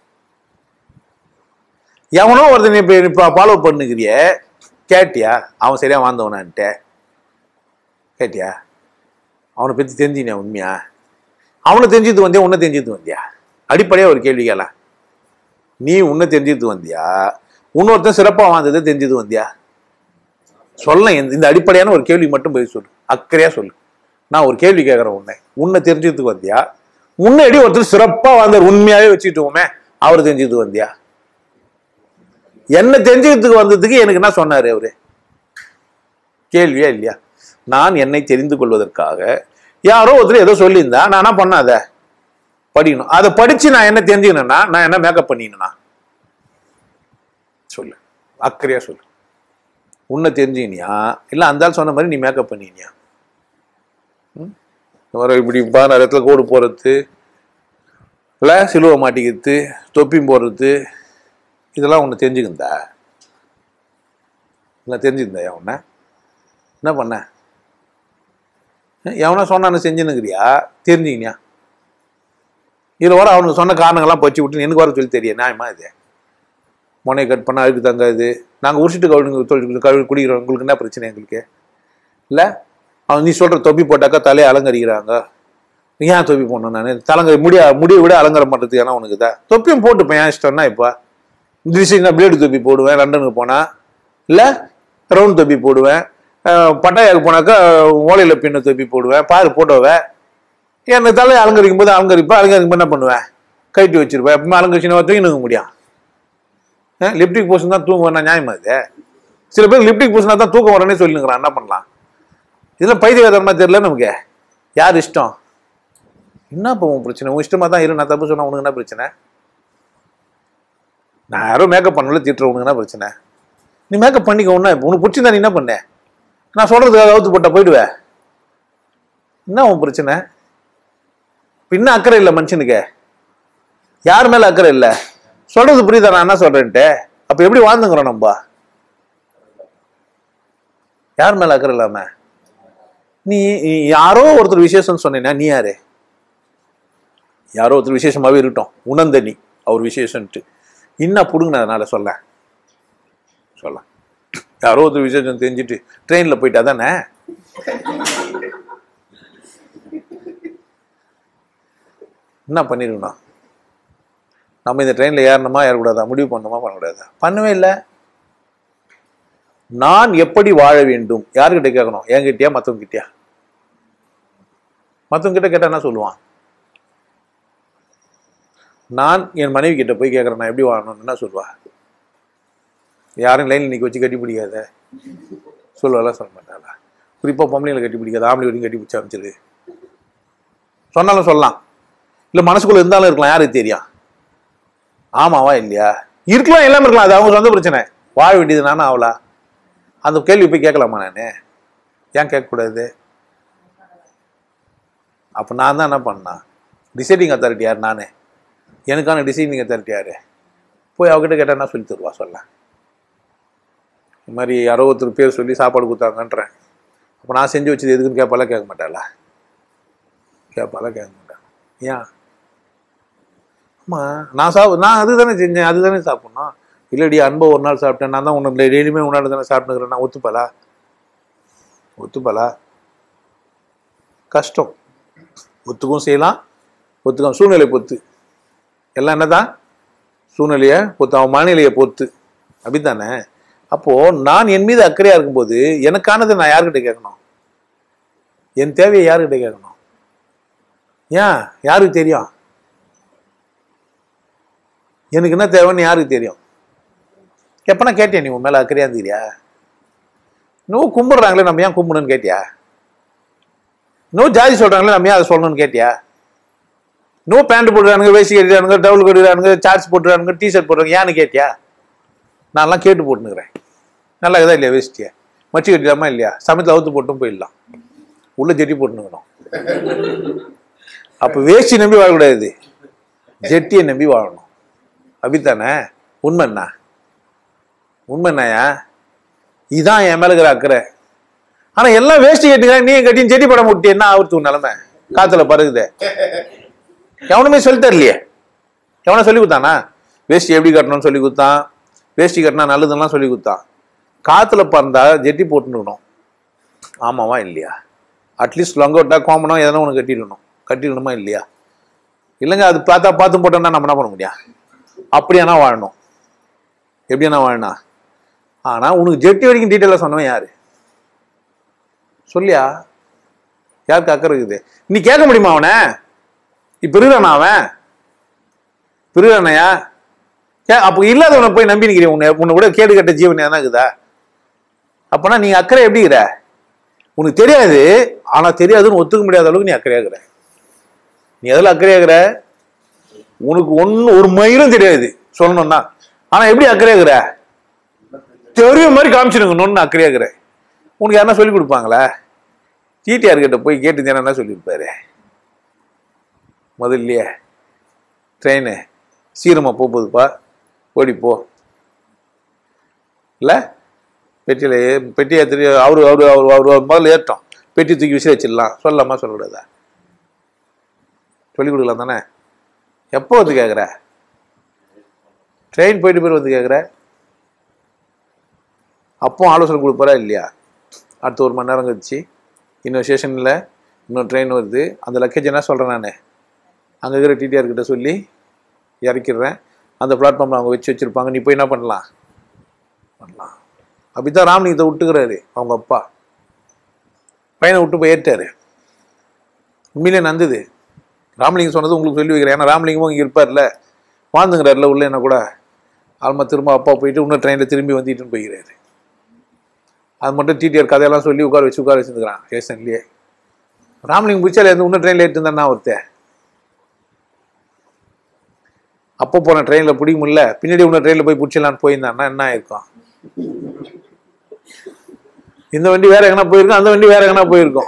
எவனோ ஒருத்தன் இப்ப இப்போ ஃபாலோ பண்ணுக்கிறிய கேட்டியா அவன் சரியா வாழ்ந்தவனான்ட்டு கேட்டியா அவனை பற்றி தெரிஞ்சினியா உண்மையா அவனை தெரிஞ்சுட்டு வந்தியா உன்னை தெரிஞ்சுட்டு வந்தியா அடிப்படையாக ஒரு கேள்வி கேளேன் நீ உன்னை தெரிஞ்சுட்டு வந்தியா இன்னொருத்தன் சிறப்பாக வாழ்ந்ததை தெரிஞ்சுட்டு வந்தியா சொல்ல இந்த இந்த அடிப்படையான ஒரு கேள்வி மட்டும் போய் சொல்லு அக்கறையா சொல்லு நான் ஒரு கேள்வி கேட்குறேன் உன்னை உன்னை தெரிஞ்சுட்டு வந்தியா முன்னாடி ஒருத்தர் சிறப்பாக வாழ்ந்தார் உண்மையாவே வச்சுக்கிட்டோமே அவர் தெரிஞ்சுட்டு வந்தியா என்ன தெரிஞ்சுக்கிறதுக்கு வந்ததுக்கு எனக்கு என்ன சொன்னாரு அவரு கேள்வியா இல்லையா நான் என்னை தெரிந்து கொள்வதற்காக யாரோ ஒருத்தர் ஏதோ சொல்லியிருந்தா நான் என்ன பண்ணாத படிக்கணும் அதை படிச்சு நான் என்ன தெரிஞ்சுக்கணும்னா நான் என்ன மேக்கப் பண்ணிக்கணும்னா சொல்லு அக்கறையா சொல்லு உன்னை தெரிஞ்சுக்கினியா இல்லை அந்த ஆள் சொன்ன மாதிரி நீ மேக்கப் பண்ணினியா ம்? வர இப்படி பான இடத்துல கோடு போடுறது இல்லை சிலுவை மாட்டிக்கிறது தொப்பியும் போடுறது இதெல்லாம் உன்னை தெரிஞ்சுக்கிந்தா இல்லை தெரிஞ்சுக்கிந்தாயா உன்னை என்ன பண்ண எவனா சொன்னான்னு செஞ்சுன்னுக்கிறியா தெரிஞ்சுக்கினியா இதில் வர அவனுக்கு சொன்ன காரணங்கள்லாம் பச்சு விட்டு எனக்கு வர சொல்லி தெரியும் நியாயமா இது முனையை கட் பண்ணால் அழுக்கு தங்காது நாங்கள் உரிச்சிட்டு கழுவு தொழில் கழுவி குடிக்கிறோம் உங்களுக்கு என்ன பிரச்சனை எங்களுக்கு இல்லை அவன் நீ சொல்கிற தொப்பி போட்டாக்கா தலையை அலங்கரிக்கிறாங்க ஏன் தொப்பி போடணும் நான் தலங்க முடிய முடிய விட அலங்காரம் பண்ணுறதுக்கு ஏன்னா உனக்கு தான் தொப்பியும் போட்டுப்பேன் ஏன் இஷ்டம்னா இப்போ டிசைனாக பிளேடு தொப்பி போடுவேன் லண்டனுக்கு போனால் இல்லை ரவுண்ட் தொப்பி போடுவேன் அஹ் பட்டாயாவுக்கு போனாக்கா ஓலையில் பின்ன தொப்பி போடுவேன் பாரு போட்டோவை என் தலையை அலங்கரிக்கும் போது அலங்கரிப்பேன் அலங்கரிக்கும் போது என்ன பண்ணுவேன் கைட்டி வச்சிருப்பேன் எப்பவுமே அலங்கரிச்சுனா தூங்கி நிற்க முடியும் லிப்டிக் பூசன் தான் தூங்க வேணா நியாயமா இது சில பேர் லிப்டிக் பூசினா தான் தூக்கம் வரேன்னே சொல்லினுங்கிறான் என்ன பண்ணலாம் இதில் பைத்தியகாரமாக தெரியல நமக்கு யார் இஷ்டம் என்ன இப்போ உன் பிரச்சனை உன் இஷ்டமா தான் இரு நான் தப்பு சொன்னா உனக்கு என்ன பிரச்சனை நான் யாரோ மேக்கப் பண்ணல திட்டுற உனக்கு என்ன பிரச்சனை நீ மேக்கப் பண்ணிக்க ஒன்று உனக்கு பிடிச்சிருந்தா நீ என்ன பண்ண நான் சொல்றதுக்காக அவுத்து போட்டா போயிடுவே என்ன உன் பிரச்சனை பின்ன அக்கறை இல்லை மனுஷனுக்கு யார் மேல அக்கறை இல்லை சொல்றது புரியுதா நான் என்ன சொல்றேன்ட்டு அப்ப எப்படி வாழ்ந்துங்கிறோம் நம்ம யார் மேல அக்கறை இல்லாம நீ நீ யாரோ ஒருத்தர் விசேஷம் சொன்னேன்னா நீ யாரு யாரோ ஒருத்தர் விசேஷமாவே இருக்கட்டும் உணர்ந்த நீ அவர் விசேஷன்ட்டு இன்னும் புடுங்க அதனால சொல்ல சொல்ல யாரோ ஒருத்தர் விசேஷம் தெரிஞ்சுட்டு ட்ரெயினில் போயிட்டா தானே என்ன பண்ணிருக்கணும் நம்ம இந்த ட்ரெயினில் ஏறணுமா ஏறக்கூடாதா முடிவு பண்ணணுமா பண்ணக்கூடாதா பண்ணவே இல்லை நான் எப்படி வாழ வேண்டும் யாருக்கிட்ட கேட்கணும் என்கிட்டயா மற்றவங்க கிட்டயா மற்றவங்க கிட்ட கேட்டா என்ன சொல்லுவான் நான் என் மனைவி கிட்ட போய் கேட்குறேன் நான் எப்படி வாழணும்னு என்ன சொல்லுவா யாரும் லைனில் நிற்க வச்சு கட்டி பிடிக்காத சொல்லுவாலாம் சொல்ல மாட்டாளா குறிப்பாக பொம்பளைங்களை கட்டி பிடிக்காது ஆம்பளை வரைக்கும் கட்டி பிடிச்சி அமைச்சிரு சொன்னாலும் சொல்லலாம் இல்லை மனசுக்குள்ள இருந்தாலும் இருக்கலாம் யாருக்கு தெரியும் ஆமாவா இல்லையா இருக்கலாம் எல்லாமே இருக்கலாம் அது அவங்க சொந்த பிரச்சனை வாழ வேண்டியது நானும் ஆவலா அந்த கேள்வி போய் கேட்கலாமா நான் ஏன் கேட்கக்கூடாது அப்போ நான் தான் என்ன பண்ணேன் டிசைடிங் அத்தாரிட்டி யார் நானே எனக்கான டிசைனிங் அத்தாரிட்டி யார் போய் அவகிட்ட கேட்டால் என்ன சொல்லி தருவா சொல்ல இந்த மாதிரி யாரோ ஒருத்தர் பேர் சொல்லி சாப்பாடு கொடுத்தாங்கன்றேன் அப்போ நான் செஞ்சு வச்சது எதுக்குன்னு கேட்பாலாம் கேட்க மாட்டாளா கேட்பாலாம் கேட்க மாட்டான் ஏன் ஆமாம் நான் சாப் நான் அதுதானே செஞ்சேன் அதுதானே சாப்பிட்ணும் இல்லடி அன்பை ஒரு நாள் சாப்பிட்டேன் நான் தான் உனக்கு டெய்லியுமே உன்னால தானே சாப்பிட்டுக்கிறேன் நான் ஒத்துப்பலா ஒத்துப்பலா கஷ்டம் ஒத்துக்கும் செய்யலாம் ஒத்துக்கும் சூழ்நிலை பொத்து எல்லாம் என்னதான் சூழ்நிலையை பொத்து அவன் மனநிலையை பொத்து அப்படித்தானே அப்போ நான் என் மீது அக்கறையா இருக்கும்போது எனக்கானதை நான் யார்கிட்ட கேட்கணும் என் தேவையை யார்கிட்ட கேட்கணும் ஏன் யாருக்கு தெரியும் எனக்கு என்ன தேவைன்னு யாருக்கு தெரியும் எப்பனா கேட்டியா நீ உன் மேல அக்கறையா இருந்துக்கிறியா இன்னும் கும்பிடுறாங்களே நம்ம ஏன் கும்பிடணும்னு கேட்டியா இன்னும் ஜாதி சொல்றாங்களே நம்ம ஏன் அதை சொல்லணும்னு கேட்டியா இன்னும் பேண்ட் போட்டுறானுங்க வேஷ்டி கட்டிடுறானுங்க டவுல் கட்டிடுறானுங்க சார்ஜ் போட்டுறானுங்க டிஷர்ட் போடுறாங்க ஏன்னு கேட்டியா நான்லாம் கேட்டு போட்டுனுக்குறேன் நல்லா இருக்குதா இல்லையா வேஷ்டியை மச்சி கட்டிடாமா இல்லையா சமயத்தில் அவுத்து போட்டும் போயிடலாம் உள்ள ஜெட்டி போட்டுனுக்கணும் அப்போ வேஷ்டி நம்பி வாழக்கூடாது ஜெட்டியை நம்பி வாழணும் அப்படித்தானே உண்மை என்ன உண்மை என்னயா இதான் என் மேல இருக்கிற அக்கறை ஆனா எல்லாம் வேஷ்டி கட்டிக்கிறாங்க நீ கட்டி செடி படம் முட்டி என்ன ஆகுறது உன் நிலைமை காத்துல பறகுதே எவனுமே சொல்லி தரலையே எவனை சொல்லி கொடுத்தானா வேஷ்டி எப்படி கட்டணும்னு சொல்லி கொடுத்தான் வேஷ்டி கட்டினா நல்லதுலாம் சொல்லி கொடுத்தான் காத்துல பறந்தா ஜெட்டி போட்டுக்கணும் ஆமாவா இல்லையா அட்லீஸ்ட் லொங்கோட்டா கோமனோ எதனா ஒன்று கட்டிடணும் கட்டிடணுமா இல்லையா இல்லைங்க அது பார்த்தா பார்த்து போட்டோம்னா நம்ம என்ன பண்ண முடியும் அப்படியானா வாழணும் எப்படியானா வாழணும் ஆனா உனக்கு ஜெட்டி வரைக்கும் டீட்டெயிலாக சொன்னவன் யாரு சொல்லியா யாருக்கு அக்கறை இருக்குது நீ கேட்க முடியுமா அவனை இப்ப இருக்கிறானா அவன் பிரிவானையா ஏ அப்போ இல்லாதவனை போய் நம்பி நிற்கிறேன் உன்னை உன்னை விட கேடு கட்ட ஜீவன் எதனா இருக்குதா அப்பனா நீ அக்கறை எப்படி இருக்கிற உனக்கு தெரியாது ஆனா தெரியாதுன்னு ஒத்துக்க முடியாத அளவுக்கு நீ அக்கறையாகிற நீ எதில் அக்கறையாகிற உனக்கு ஒன்றும் ஒரு மயிலும் தெரியாது சொல்லணும்னா ஆனா எப்படி அக்கறையாகிற தெரிய மாதிரி காமிச்சிருக்கணும்னு அக்கறையாகிற உனக்கு யாருன்னா சொல்லி கொடுப்பாங்களா டிடிஆர் கிட்ட போய் கேட்டு என்ன சொல்லியிருப்பாரு முதல்லையே ட்ரெயின் சீரமாக போகுதுப்பா ஓடி போ இல்லை பெட்டியில் பெட்டி ஏற்றி அவரு அவரு அவரு அவரு அவர் முதல்ல ஏற்றோம் பெட்டி தூக்கி விசிறி வச்சிடலாம் சொல்லலாமா சொல்லக்கூடாதா சொல்லிக் கொடுக்கலாம் தானே எப்போ வந்து கேட்குற ட்ரெயின் போயிட்டு போய் வந்து கேட்குற அப்போ ஆலோசனை கொடுப்பாரா இல்லையா அடுத்த ஒரு மணி நேரம் கழிச்சு இன்னொரு ஸ்டேஷனில் இன்னொரு ட்ரெயின் வருது அந்த லக்கேஜ் என்ன சொல்கிறேன் நான் அங்கே இருக்கிற டிடிஆர் கிட்ட சொல்லி இறக்கிடுறேன் அந்த பிளாட்ஃபார்மில் அவங்க வச்சு வச்சுருப்பாங்க நீ போய் என்ன பண்ணலாம் பண்ணலாம் அப்படித்தான் ராமலிங்கத்தை விட்டுக்கிறாரு அவங்க அப்பா பையனை விட்டு போய் ஏற்றாரு உண்மையிலே நந்தது ராமலிங்கம் சொன்னது உங்களுக்கு சொல்லி வைக்கிறேன் ஏன்னா ராமலிங்கமும் இங்கே இருப்பார்ல வாழ்ந்துங்கிறார்ல உள்ள என்ன கூட ஆல்மா திரும்ப அப்பா போயிட்டு இன்னும் ட்ரெயினில் திரும்பி வந்துட்டுன்னு போய்கிறாரு அது மட்டும் டிடிஆர் கதையெல்லாம் சொல்லி உட்கார வச்சு உட்கார வச்சுருக்கிறான் ஸ்டேஷன்லேயே ராமலிங்கம் பிடிச்சால இருந்து இன்னும் ட்ரெயினில் ஏற்று இருந்தா ஒருத்தன் அப்போ போன ட்ரெயினில் பிடிக்க முடியல பின்னாடி இன்னும் ட்ரெயினில் போய் பிடிச்சலான்னு போயிருந்தான்னா என்ன ஆயிருக்கும் இந்த வண்டி வேற எங்கனா போயிருக்கும் அந்த வண்டி வேற எங்கனா போயிருக்கும்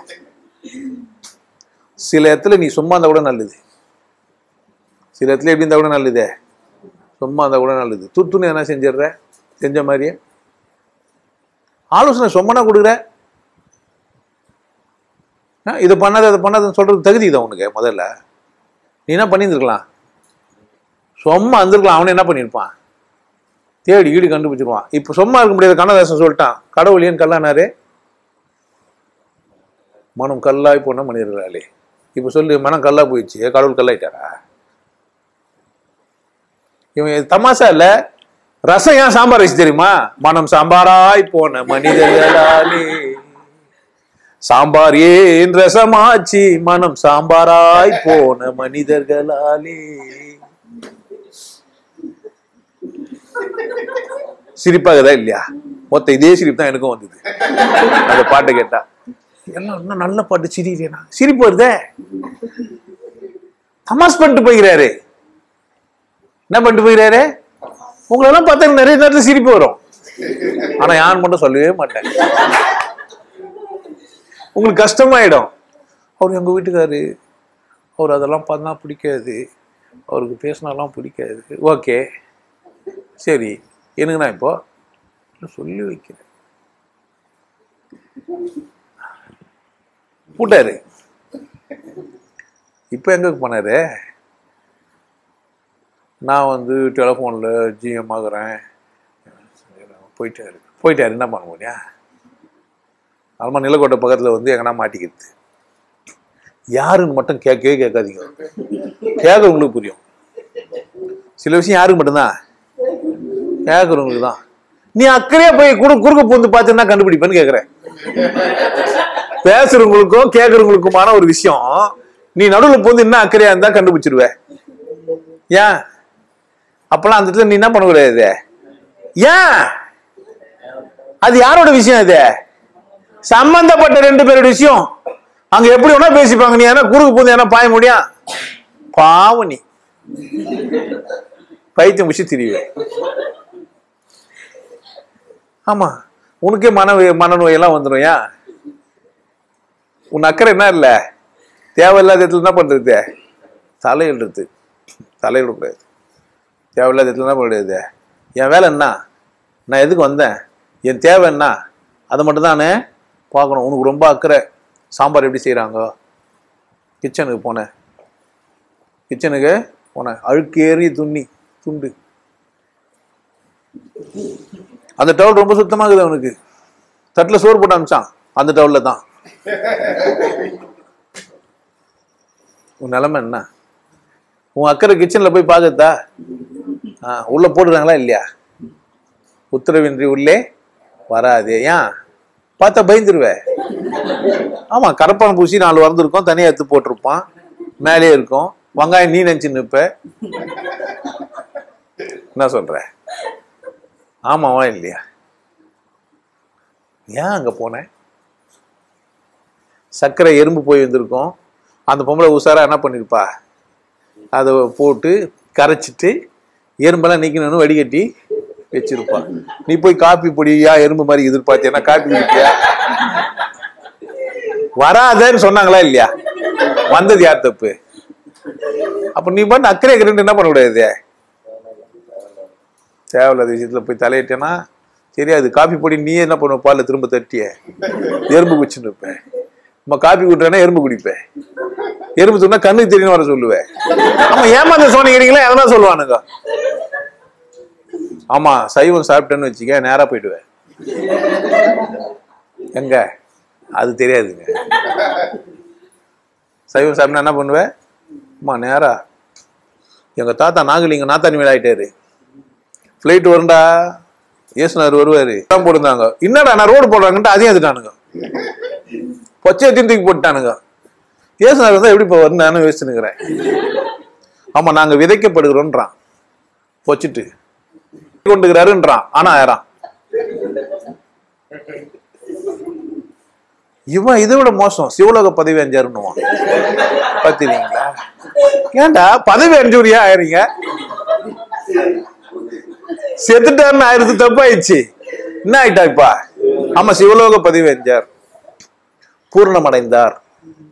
சில இடத்துல நீ சும்மா இருந்தா கூட நல்லது சில இடத்துல எப்படி இருந்தா கூட நல்லதே சும்மா இருந்தா கூட நல்லது துத்துன்னு என்ன செஞ்சிடுற செஞ்ச மாதிரியே ஆலோசனை சும்மனா கொடுக்குற ஆ, இதை பண்ணாத அதை பண்ணாதன்னு சொல்றது தகுதி தான் உனக்கு முதல்ல நீ என்ன பண்ணியிருந்துருக்கலாம் சும்மா இருந்திருக்கலாம் அவன் என்ன பண்ணியிருப்பான் தேடி ஈடு கண்டுபிடிச்சிருவான் இப்போ சும்மா இருக்க முடியாது கண்ணதாசன் சொல்லிட்டான் கடவுள் ஏன் கல்லானாரு மனம் கல்லாய் போன மனிதர்களாலே இப்போ சொல்லு மனம் கல்லா போயிடுச்சு கடவுள் கல்லாயிட்டாரா இவன் இது தமாஷா இல்ல ரசம் ஏன் சாம்பார் வச்சு தெரியுமா மனம் சாம்பாராய் போன மனிதர்களாலே சாம்பார் ஏன் ரசமாச்சு மனம் சாம்பாராய் போன மனிதர்களாலே சிரிப்பாகதா இல்லையா மொத்த இதே சிரிப்பு தான் எனக்கும் வந்தது அந்த பாட்டை கேட்டா எல்லாம் இன்னும் நல்ல பாட்டு சிரிக்கிறேனா சிரிப்பு வருதே தமாஸ் பண்ணிட்டு போய்கிறாரு என்ன பண்ணிட்டு போய்கிறாரு உங்களெல்லாம் பார்த்தா எனக்கு நிறைய நேரத்துல சிரிப்பு வரும் ஆனா யார் மட்டும் சொல்லவே மாட்டேன் உங்களுக்கு கஷ்டமாயிடும் அவர் எங்க வீட்டுக்காரு அவர் அதெல்லாம் பார்த்தா பிடிக்காது அவருக்கு பேசினாலாம் பிடிக்காது ஓகே சரி எனக்குண்ணா இப்போ சொல்லி வைக்கிறேன் போட்டாரு இப்போ எங்க போனாரு நான் வந்து டெலிஃபோனில் ஜிஎம் ஆகுறேன் போயிட்டாரு போயிட்டாரு என்ன பண்ண முடியா அல்மா நிலக்கோட்டை பக்கத்தில் வந்து எங்கன்னா மாட்டிக்கிறது யாருன்னு மட்டும் கேட்கவே கேட்காதீங்க கேட்குறவங்களுக்கு புரியும் சில விஷயம் யாருக்கு மட்டும்தான் கேட்குறவங்களுக்கு தான் நீ அக்கறையா போய் குறு குறுக்க பூந்து பார்த்து என்ன கண்டுபிடிப்பேன்னு கேட்குறேன் பேசுறவங்களுக்கும் கேட்கறவங்களுக்குமான ஒரு விஷயம் நீ நடுவில் பூந்து என்ன அக்கறையா இருந்தா கண்டுபிடிச்சிருவ ஏன் அப்பெல்லாம் அந்த இடத்துல நீ என்ன பண்ணக்கூடாது ஏன் அது யாரோட விஷயம் இது சம்பந்தப்பட்ட ரெண்டு பேரோட விஷயம் அங்க எப்படி வேணா பேசிப்பாங்க நீ என்ன குறுக்கு பூந்து என்ன பாய முடியும் பாவம் நீ பைத்தியம் முடிச்சு திரிவே ஆமா உனக்கே மன மனநோயெல்லாம் வந்துடும் ஏன் உன் அக்கறை என்ன இல்ல தேவையில்லாத இடத்துல என்ன பண்றது தலையிடுறது தலையிடக்கூடாது தேவையில்லாத இடத்துல என்ன பண்ணக்கூடாது என் வேலை என்ன நான் எதுக்கு வந்தேன் என் தேவை என்ன அதை மட்டும் தானே பார்க்கணும் உனக்கு ரொம்ப அக்கறை சாம்பார் எப்படி செய்கிறாங்க கிச்சனுக்கு போனேன் கிச்சனுக்கு போனேன் அழுக்கேறி துண்ணி துண்டு அந்த டவல் ரொம்ப சுத்தமாக இருக்குது அவனுக்கு தட்டில் சோறு போட்டு அமிச்சான் அந்த டவலில் தான் உன் நிலைமை என்ன உன் அக்கறை கிச்சனில் போய் பார்க்கத்தா ஆ உள்ளே போட்டுறாங்களா இல்லையா உத்தரவின்றி உள்ளே வராது ஏன் பார்த்தா பயந்துருவே ஆமா கரப்பான் பூசி நாலு வந்திருக்கும் தனியா எடுத்து போட்டிருப்பான் மேலே இருக்கும் வெங்காயம் நீ நினைச்சு நிற்ப என்ன சொல்ற ஆமாவா இல்லையா ஏன் அங்க போனேன் சர்க்கரை எறும்பு போய் வந்திருக்கும் அந்த பொம்பளை உஷாரா என்ன பண்ணிருப்பா அதை போட்டு கரைச்சிட்டு எறும்பெல்லாம் நீக்கணும்னு வடிகட்டி வச்சிருப்பா நீ போய் காப்பி பொடியா எறும்பு மாதிரி எதிர்பார்த்தியா காப்பி குடிப்பியா வராதன்னு சொன்னாங்களா இல்லையா வந்தது யார் தப்பு அப்ப நீ பண்ண அக்கறை கிரண்டு என்ன பண்ண கூடாது தேவையில்லாத விஷயத்துல போய் தலையிட்டேன்னா தெரியாது காப்பி பொடி நீ என்ன பண்ணுவ பால்ல திரும்ப தட்டிய எறும்பு குச்சின்னு இருப்பேன் நம்ம காப்பி குட்டுறேன்னா எறும்பு குடிப்பேன் எறும்பு சொன்னா கண்ணுக்கு தெரியும் வர சொல்லுவேன் ஆமா ஏமாந்த சோனிக்கிறீங்களா எதனா சொல்லுவானுங்க ஆமா சைவம் சாப்பிட்டேன்னு வச்சுக்க நேரா போயிடுவேன் எங்க அது தெரியாதுங்க சைவம் சாப்பிட்டா என்ன பண்ணுவேன் அம்மா நேரா எங்க தாத்தா நாகலிங்க நாத்தானி மேல ஆயிட்டாரு ஃப்ளைட் வரும்டா இயேசுனார் வருவாரு தான் போட்டிருந்தாங்க என்னடா நான் ரோடு போடுறாங்கன்ட்டு அதையும் எடுத்துட்டானுங்க பொச்சையத்தையும் தூக்கி போட்டுட்டானுங்க இயேசுனார் வந்தா எப்படி இப்போ வந்து நானும் யோசிச்சுனுக்கிறேன் ஆமா நாங்க விதைக்கப்படுகிறோன்றான் பொச்சிட்டு கொண்டுகிறாருன்றான் ஆனா ஆயிரம் இவன் இதை விட மோசம் சிவலோக பதவி அஞ்சாருன்னுவான் பாத்தீங்களா ஏன்டா பதவி அஞ்சூரியா ஆயிரீங்க செத்துட்டாருன்னு ஆயிரத்து தப்பாயிடுச்சு என்ன ஆயிட்டா இப்ப ஆமா சிவலோக பதவி அஞ்சார் பூர்ணமடைந்தார்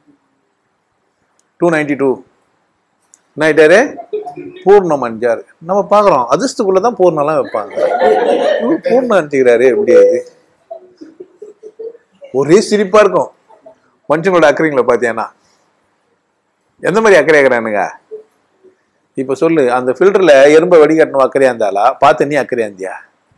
டூ நைன்டி டூ என்ன ஆயிட்டாரு பூர்ணம் அஞ்சார் நம்ம பாக்குறோம் அதிர்ஷ்டத்துக்குள்ளதான் பூர்ணம்லாம் வைப்பாங்க இவரு பூர்ணம் அஞ்சுக்கிறாரு எப்படி அது ஒரே சிரிப்பா இருக்கும் மனுஷங்களோட அக்கறைங்களை பாத்தியானா எந்த மாதிரி அக்கறை அக்கறானுங்க இப்ப சொல்லு அந்த ஃபில்டர்ல எறும்பை வடிகட்டணும் அக்கறையா இருந்தாலா பார்த்து நீ அக்கறையா இருந்தியா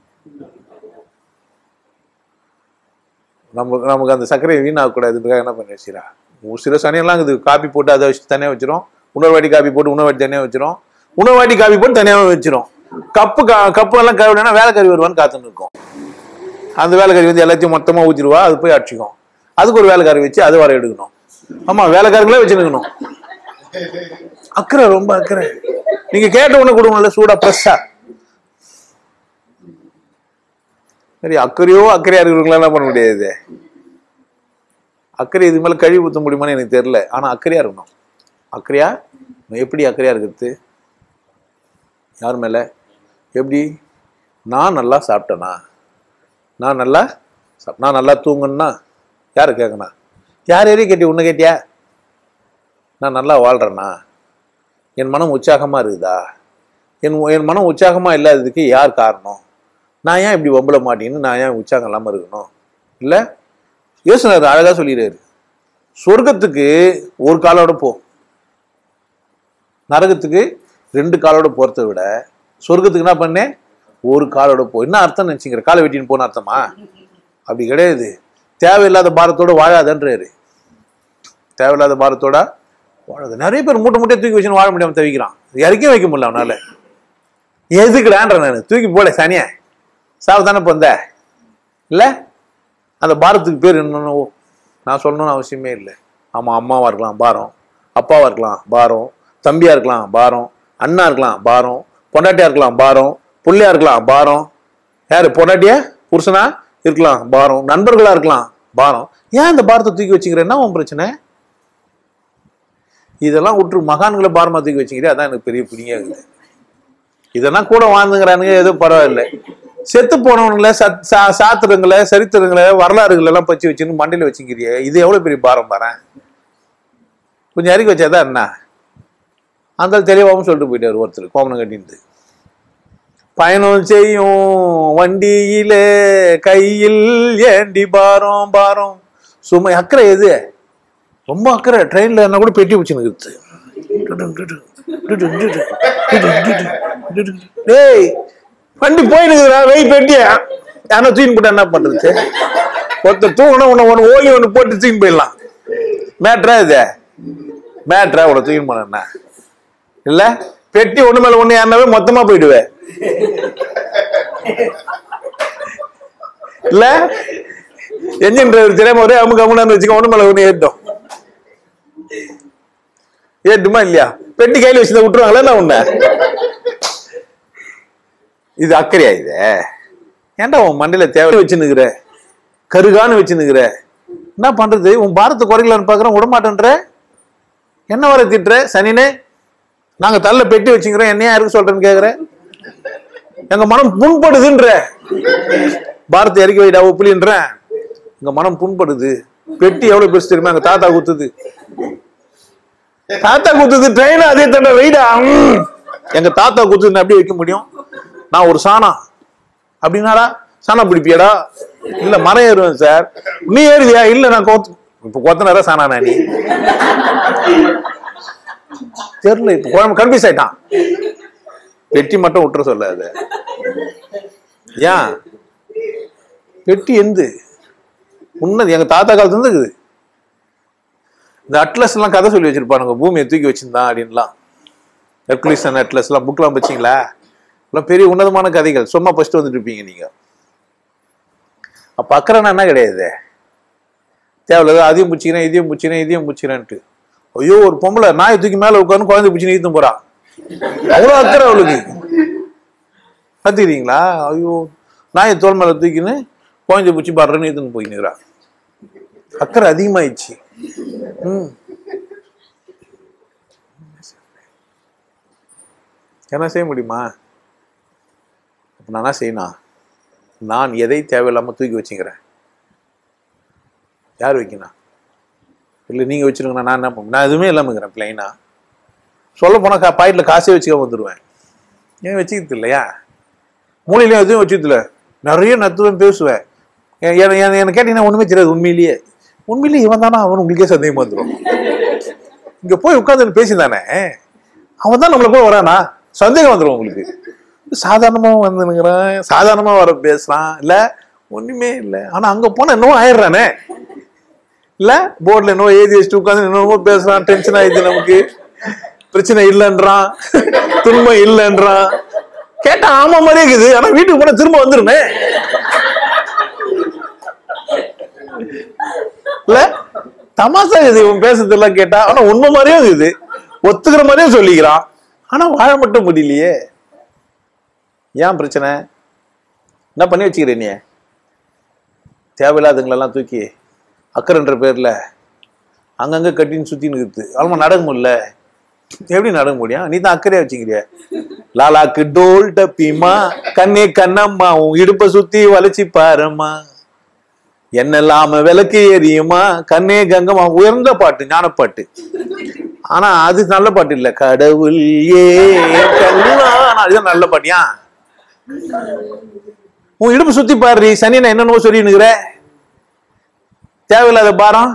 நமக்கு நமக்கு அந்த சர்க்கரையை வீணாகக்கூடாதுன்றதுக்காக என்ன பண்ணி வச்சுரா ஒரு சில சனியெல்லாம் இது காப்பி போட்டு அதை வச்சு தனியாக வச்சிரும் இன்னொரு வாட்டி காப்பி போட்டு இன்னொரு வாட்டி தனியாக வச்சிரும் இன்னொரு வாட்டி காப்பி போட்டு தனியாக வச்சிரும் கப்பு கா கப்பு எல்லாம் கழுவினா வேலைக்காரி வருவான்னு காத்துன்னு இருக்கும் அந்த வேலைக்காரி வந்து எல்லாத்தையும் மொத்தமாக ஊற்றிடுவா அது போய் அடிச்சுக்கும் அதுக்கு ஒரு வேலைக்காரி வச்சு அது வர எடுக்கணும் ஆமா வேலைக்காரங்களே வச்சுருக்கணும் அக்கறை ரொம்ப அக்கறை நீங்க கேட்ட உடனே கொடுக்கணும்ல சூடா ஃப்ரெஷ்ஷா சரி அக்கறையோ அக்கறையா இருக்கிறவங்களா என்ன பண்ண முடியாது அக்கறை இது மேல கழுவி ஊத்த முடியுமான்னு எனக்கு தெரியல ஆனா அக்கறையா இருக்கணும் அக்கறையா எப்படி அக்கறையா இருக்கிறது யார் மேல எப்படி நான் நல்லா சாப்பிட்டேனா நான் நல்லா சாப்- நான் நல்லா தூங்கணும்னா யாரு கேட்கணும் யார் யாரையும் கேட்டி உன்னை கேட்டியா நான் நல்லா வாழ்றேனா என் மனம் உற்சாகமா இருக்குதா என் என் மனம் உற்சாகமா இல்லாததுக்கு யார் காரணம் நான் ஏன் இப்படி வம்பல மாட்டேன்னு நான் ஏன் உற்சாகம் இல்லாம இருக்கணும் இல்ல யோசனர் அழகா சொல்லிடுறாரு சொர்க்கத்துக்கு ஒரு காலோட போ நரகத்துக்கு ரெண்டு காலோட போறதை விட சொர்க்கத்துக்கு என்ன பண்ணேன் ஒரு காலோட போ என்ன அர்த்தம் நினைச்சுங்கிற காலை வெட்டின்னு போன அர்த்தமா அப்படி கிடையாது தேவையில்லாத பாரத்தோட வாழாதன்றாரு தேவையில்லாத பாரத்தோட வாழாது நிறைய பேர் மூட்டை மூட்டையை தூக்கி வச்சுன்னு வாழ முடியாம தவிக்கிறான் இறக்கி வைக்க முடியல அவனால எதுக்குடான்ற நான் தூக்கி போல சனிய சாவதானே பொந்த இல்ல அந்த பாரத்துக்கு பேர் என்னன்னு நான் சொல்லணும்னு அவசியமே இல்லை ஆமா அம்மாவா இருக்கலாம் பாரம் அப்பாவா இருக்கலாம் பாரம் தம்பியா இருக்கலாம் பாரம் அண்ணா இருக்கலாம் பாரம் பொண்டாட்டியா இருக்கலாம் பாரம் புள்ளையா இருக்கலாம் பாரம் யாரு பொண்டாட்டியா புருஷனா இருக்கலாம் பாரம் நண்பர்களா இருக்கலாம் பாரம் ஏன் இந்த பாரத்தை தூக்கி வச்சுக்கிற என்ன உன் பிரச்சனை இதெல்லாம் விட்டு மகான்களை பாரமா தூக்கி வச்சுக்கிறே அதான் எனக்கு பெரிய பிடிங்க இருக்குது இதெல்லாம் கூட வாழ்ந்துங்கிறானுங்க ஏதோ பரவாயில்லை செத்து போனவனுங்கள சத் சா சாத்திரங்களை சரித்திரங்களை வரலாறுகள் எல்லாம் பச்சு வச்சுன்னு மண்டையில வச்சுக்கிறிய இது எவ்வளவு பெரிய பாரம் பாரேன் கொஞ்சம் இறக்கி வச்சாதான் என்ன அந்த தெளிவாகவும் சொல்லிட்டு போயிட்டாரு ஒருத்தர் கோமனம் கட்டிட்டு பயணம் செய்யும் வண்டியிலே கையில் ஏண்டி பாரம் பாரம் சும்மா அக்கறை எது ரொம்ப அக்கறை ட்ரெயின்ல என்ன கூட பெட்டி வச்சுன்னு டேய் வண்டி போயினுக்குதுடா வெய் பெட்டியா யாரா தூக்கின்னு போட்டா என்ன பண்றது ஒருத்தர் தூங்கணும் உன்னை ஒன்று ஓகி ஒன்று போட்டு தூக்கி போயிடலாம் மேட்ரா இது மேட்ரா உன்னை தூக்கின்னு போனா இல்ல பெட்டி ஒண்ணு மேல ஒண்ணு ஏறினாவே மொத்தமா போயிடுவேன் இல்ல என்ஜின் டிரைவர் தெரியாம ஒரே அமுக்கு அமுனான்னு வச்சுக்க ஒண்ணு மேல ஒண்ணு ஏறிட்டோம் ஏட்டுமா இல்லையா பெட்டி கையில வச்சு விட்டுருவாங்களா என்ன உன்ன இது அக்கறையா இது ஏன்டா உன் மண்டையில தேவை வச்சுன்னுக்குற கருகான்னு வச்சுன்னுக்குற என்ன பண்றது உன் பாரத்தை குறைக்கலான்னு பாக்குறேன் விடமாட்டேன்ற என்ன வர திட்டுற சனினே நாங்க தள்ள பெட்டி வச்சுக்கிறோம் என்னையா யாருக்கு சொல்றேன்னு கேக்குறேன் எங்க மனம் புண்படுதுன்ற பாரத்தை இறக்கி வைடா உப்புலின்றேன் எங்க மனம் புண்படுது பெட்டி எவ்வளவு பெருசு தெரியுமா எங்க தாத்தா குத்துது தாத்தா குத்துது ட்ரெயின் அதே தண்டை வெயிடா ம். எங்க தாத்தா குத்துது அப்படி வைக்க முடியும் நான் ஒரு சாணா அப்படின்னாடா சாணா பிடிப்பியாடா இல்ல மரம் ஏறுவேன் சார் நீ ஏறுவியா இல்ல நான் கோத்து இப்ப கொத்தனரா சாணானா நீ தெரியல இப்ப குழம்பு கன்ஃபியூஸ் ஆயிட்டான் பெட்டி மட்டும் விட்டுற சொல்லாத ஏன் பெட்டி எந்து உன்னது எங்க தாத்தா காலத்துல இருந்து இருக்குது இந்த அட்லஸ் எல்லாம் கதை சொல்லி வச்சிருப்பானுங்க பூமியை தூக்கி வச்சிருந்தான் அப்படின்லாம் ஹெர்குலிஸ் அண்ட் அட்லஸ் எல்லாம் புக்லாம் வச்சிங்களா எல்லாம் பெரிய உன்னதமான கதைகள் சும்மா ஃபர்ஸ்ட் வந்துட்டு இருப்பீங்க நீங்க அப்ப அக்கறைனா என்ன கிடையாது தேவையில்லாத அதையும் பிடிச்சிக்கிறேன் இதையும் பிடிச்சிக்கிறேன் இதையும் பிடிச்சிக்கிறேன்ட்டு ஐயோ ஒரு பொம்பளை நாயை தூக்கி மேல உட்காந்து குழந்தை பிடிச்சி ஈத்தும் போறா அவ்வளோ அக்கறை அவளுக்கு கத்துக்கிறீங்களா ஐயோ நாயை தோல் மேல தூக்கின்னு குழந்தை பிடிச்சி படுறேன்னு ஈத்துன்னு போயின்னுக்கிறா அக்கறை அதிகமாயிடுச்சு ம் என்ன செய்ய முடியுமா அப்ப நான் என்ன செய்யணும் நான் எதை தேவையில்லாம தூக்கி வச்சுக்கிறேன் யார் வைக்கணும் இல்லை நீங்க வச்சிருக்கணும் நான் என்ன பண்ண நான் எதுவுமே இல்லாம இருக்கிறேன் பிளைனா சொல்ல போனா கா பாக்கெட்ல காசே வச்சுக்க வந்துடுவேன் ஏன் வச்சுக்கிறது இல்லையா மூலையிலையும் எதுவும் வச்சுக்கிறது இல்லை நிறைய நத்துவேன் பேசுவேன் எ- என- என- எனக்கு கேட்டீங்கன்னா ஒண்ணுமே தெரியாது உண்மையிலேயே உண்மையிலேயே இவன் தானா அவன் உங்களுக்கே சந்தேகமா வந்துடும் இங்க போய் உட்காந்து பேசிதானே அவன் தான் நம்மளை கூட வரானா சந்தேகம் வந்துடும் உங்களுக்கு சாதாரணமா வந்துனுங்கிறான் சாதாரணமா வர பேசுறான் இல்ல ஒண்ணுமே இல்லை ஆனா அங்க போனா என்னவோ ஆயிடுறானே இல்ல போர்ட்ல என்னவோ எழுதி வச்சுட்டு உட்காந்து என்னமோ பேசுறான் டென்ஷன் ஆயிடுது நமக்கு பிரச்சனை இல்லைன்றான் துன்பம் இல்லைன்றான் கேட்டா ஆமா மாதிரியே இருக்குது ஆனா வீட்டுக்கு போனா திரும்ப வந்துருமே இல்ல தமாசா இது இவன் பேசுறதெல்லாம் கேட்டா ஆனா உண்மை மாதிரியே இருக்குது ஒத்துக்கிற மாதிரியே சொல்லிக்கிறான் ஆனா வாழ மட்டும் முடியலையே ஏன் பிரச்சனை என்ன பண்ணி வச்சுக்கிற நீ தேவையில்லாதங்களெல்லாம் தூக்கி அக்கறைன்ற பேர்ல அங்கங்க கட்டின்னு சுத்தின்னு இருக்குது ஆல்மா நடக்க முடியல எப்படி நடக்க முடியும் நீ தான் அக்கறையா வச்சுக்கிறிய லாலாக்கு டோல் டப்பிமா கண்ணே கண்ணம்மா உன் இடுப்ப சுத்தி வளைச்சி பாரும்மா என்னெல்லாம விளக்கு எரியுமா கண்ணே கங்கம்மா உயர்ந்த பாட்டு ஞானப்பாட்டு ஆனா அது நல்ல பாட்டு இல்ல கடவுள் ஏ கண்ணா அதுதான் நல்ல பாட்டியா உன் இடுப்பு சுத்தி பாரு சனி நான் என்னென்னவோ சொல்லினுக்கிற தேவையில்லாத பாரம்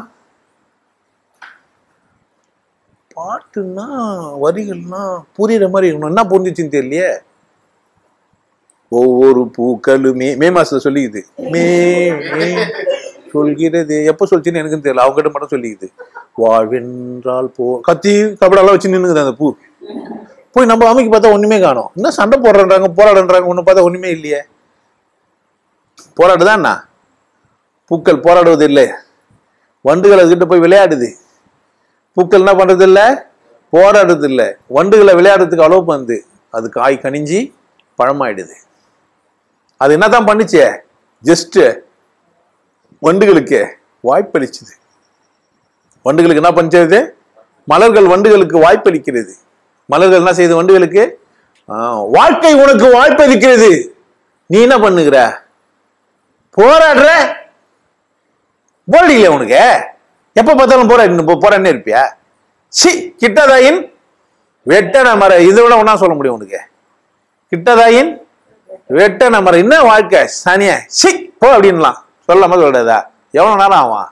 பாட்டுன்னா வரிகள்னா புரியுற மாதிரி இருக்கணும் என்ன புரிஞ்சிச்சுன்னு தெரியலையே ஒவ்வொரு பூக்களுமே மே மாசத்துல சொல்லிக்குது மே மே சொல்கிறது எப்ப சொல்லிச்சுன்னு எனக்கும் தெரியல அவங்ககிட்ட மட்டும் சொல்லிக்குது வாழ்வென்றால் போ கத்தி கபடெல்லாம் வச்சு நின்னுக்குது அந்த பூ போய் நம்ம அமைக்கு பார்த்தா ஒண்ணுமே காணோம் என்ன சண்டை போடுறன்றாங்க போராடுன்றாங்க ஒண்ணு பார்த்தா ஒண்ணுமே இல்லையே போராடுதான் என்ன பூக்கள் போராடுவது இல்லை வண்டுகள் அதுகிட்ட போய் விளையாடுது பூக்கள் என்ன பண்றது இல்ல போராடுறது இல்ல வண்டுகளை விளையாடுறதுக்கு அலோவ் பண்ணுது அது காய் கனிஞ்சி பழமாயிடுது அது என்னதான் பண்ணுச்சே ஜஸ்ட் வண்டுகளுக்கு வாய்ப்பளிச்சுது வண்டுகளுக்கு என்ன பண்ணுச்சது மலர்கள் வண்டுகளுக்கு வாய்ப்பளிக்கிறது மலர்கள் என்ன செய்யுது வண்டுகளுக்கு ஆ, வாழ்க்கை உனக்கு வாய்ப்பளிக்கிறது நீ என்ன பண்ணுகிற போராடுற போராடில உனக்கு எப்ப பார்த்தாலும் போராடி போராடினே இருப்பியா சி கிட்டதாயின் வெட்டன மர இதை விட ஒன்னா சொல்ல முடியும் உனக்கு கிட்டதாயின் வெட்டன மரம் என்ன வாழ்க்கை சனிய சி போ அப்படின்லாம் சொல்லாம சொல்றதா எவ்வளவு நேரம் ஆவான்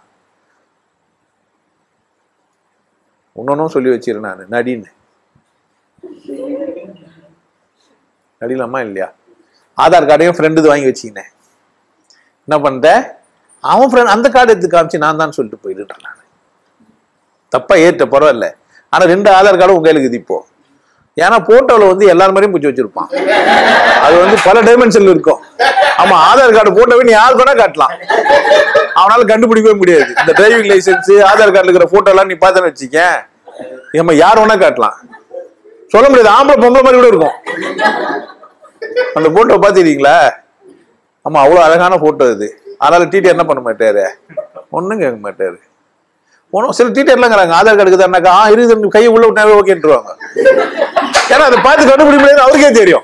இன்னொன்னும் சொல்லி வச்சிருந்தேன் நான் நடின்னு நடிலாமா இல்லையா ஆதார் கார்டையும் ஃப்ரெண்டு வாங்கி வச்சுக்கினேன் என்ன பண்ணிட்டேன் அவன் ஃப்ரெண்ட் அந்த கார்டு எடுத்து காமிச்சு நான் தான் சொல்லிட்டு போயிடுறேன் நான் தப்பா ஏற்ற பரவாயில்ல ஆனா ரெண்டு ஆதார் கார்டும் உங்க கையில இருக்குது இப்போ ஏன்னா போட்டோல வந்து எல்லார் மாதிரியும் பிடிச்சி வச்சிருப்பான் அது வந்து பல டைமென்ஷன்ல இருக்கும் ஆமா ஆதார் கார்டு போட்டோவே நீ யாருக்கு வேணா காட்டலாம் அவனால கண்டுபிடிக்கவே முடியாது இந்த டிரைவிங் லைசென்ஸ் ஆதார் கார்டுல இருக்கிற போட்டோ எல்லாம் நீ பார்த்தேன்னு வச்சுக்க நம்ம யார் வேணா காட்டலாம் சொல்ல முடியாது ஆம்பளை பொம்பளை மாதிரி கூட இருக்கும் அந்த போட்டோ பாத்துக்கிறீங்களா ஆமா அவ்வளவு அழகான போட்டோ இது அதனால டிடி என்ன பண்ண மாட்டாரு ஒண்ணும் கேட்க மாட்டாரு ஒன்றும் சில டீட்டெயிலாங்கிறாங்க ஆதார் கார்டுக்கு தானாக்கா ஆ இருக்குது கையை உள்ள விட்டாவே ஓகேன்ட்டுருவாங்க ஏன்னா அதை பார்த்து கண்டுபிடிக்க முடியாது அவருக்கே தெரியும்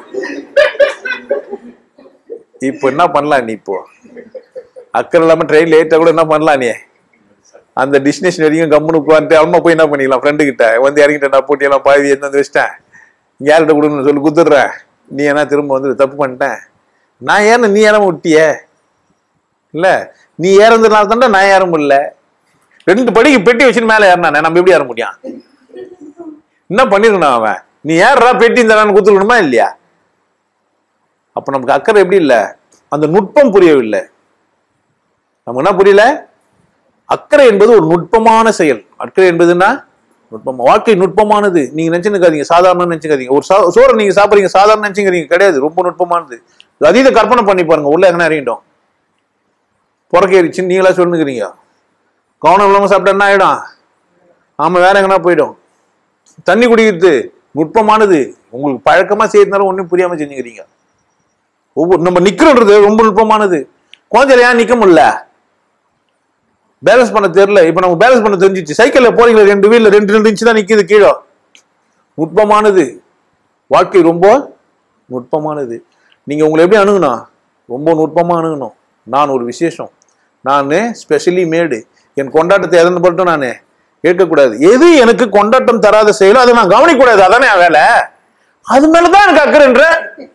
இப்போ என்ன பண்ணலாம் நீ இப்போ அக்கறை இல்லாம ட்ரெயின் லேட்டா கூட என்ன பண்ணலாம் நீ அந்த டெஸ்டினேஷன் வரைக்கும் கம்முனு உட்காந்துட்டு அம்மா போய் என்ன பண்ணிக்கலாம் ஃப்ரெண்டு கிட்ட வந்து இறங்கிட்டேன் நான் போட்டி எல்லாம் பாதி எடுத்து வந்து வச்சிட்டேன் யார்கிட்ட கொடுக்கணும்னு சொல்லி குத்துடுறேன் நீ என்ன திரும்ப வந்து தப்பு பண்ணிட்டேன் நான் ஏற நீ ஏற விட்டியே இல்ல நீ ஏறதுனால தானே நான் ஏற முடியல ரெண்டு படிக்கு பெட்டி வச்சுட்டு மேல ஏறினானே நம்ம எப்படி ஏற முடியும் என்ன பண்ணிருக்கணும் அவன் நீ ஏறா பெட்டி இந்த குத்துக்கணுமா இல்லையா அப்ப நமக்கு அக்கறை எப்படி இல்ல அந்த நுட்பம் புரியவில்லை நமக்கு என்ன புரியல அக்கறை என்பது ஒரு நுட்பமான செயல் அக்கறை என்பதுன்னா நுட்பம் வாழ்க்கை நுட்பமானது நீங்க நினைச்சுக்காதீங்க சாதாரண நினைச்சுக்காதீங்க ஒரு சா- சோறை நீங்க சாப்பிடுறீங்க சாதாரண நினைச்சுக்கிறீங்க கிடையாது ரொம்ப நுட்பமானது அதீத கற்பனை பண்ணி பாருங்க உள்ள எங்கன்னா அறியட்டும் புறக்கேறிச்சுன்னு நீங்களா சொல்லுங்கிறீங்க கவனம் இல்லாம சாப்பிட்டா என்ன ஆயிடும் ஆமா வேற எங்கன்னா போயிடும் தண்ணி குடிக்கிறது நுட்பமானது உங்களுக்கு பழக்கமா செய்யறதுனால ஒண்ணும் புரியாம செஞ்சுக்கிறீங்க ஒவ்வொரு நம்ம நிக்கிறோன்றது ரொம்ப நுட்பமானது குழந்தையில ஏன் நிக்க முடியல பேலன்ஸ் பண்ண தெரியல இப்ப நம்ம பேலன்ஸ் பண்ண தெரிஞ்சிச்சு சைக்கிள்ல போறீங்களா ரெண்டு வீல்ல ரெண்டு ரெண்டு இன்ச்சு தான் நிக்குது கீழே நுட்பமானது வாழ்க்கை ரொம்ப நுட்பமானது நீங்க உங்களை எப்படி அணுகணும் ரொம்ப நுட்பமா அணுகணும் நான் ஒரு விசேஷம் நான் ஸ்பெஷலி மேடு என் கொண்டாட்டத்தை எதன் மட்டும் நான் கேட்கக்கூடாது எது எனக்கு கொண்டாட்டம் தராத செயலோ அதை நான் கவனிக்கக்கூடாது அதானே என் வேலை அது மேலதான் எனக்கு அக்கறைன்ற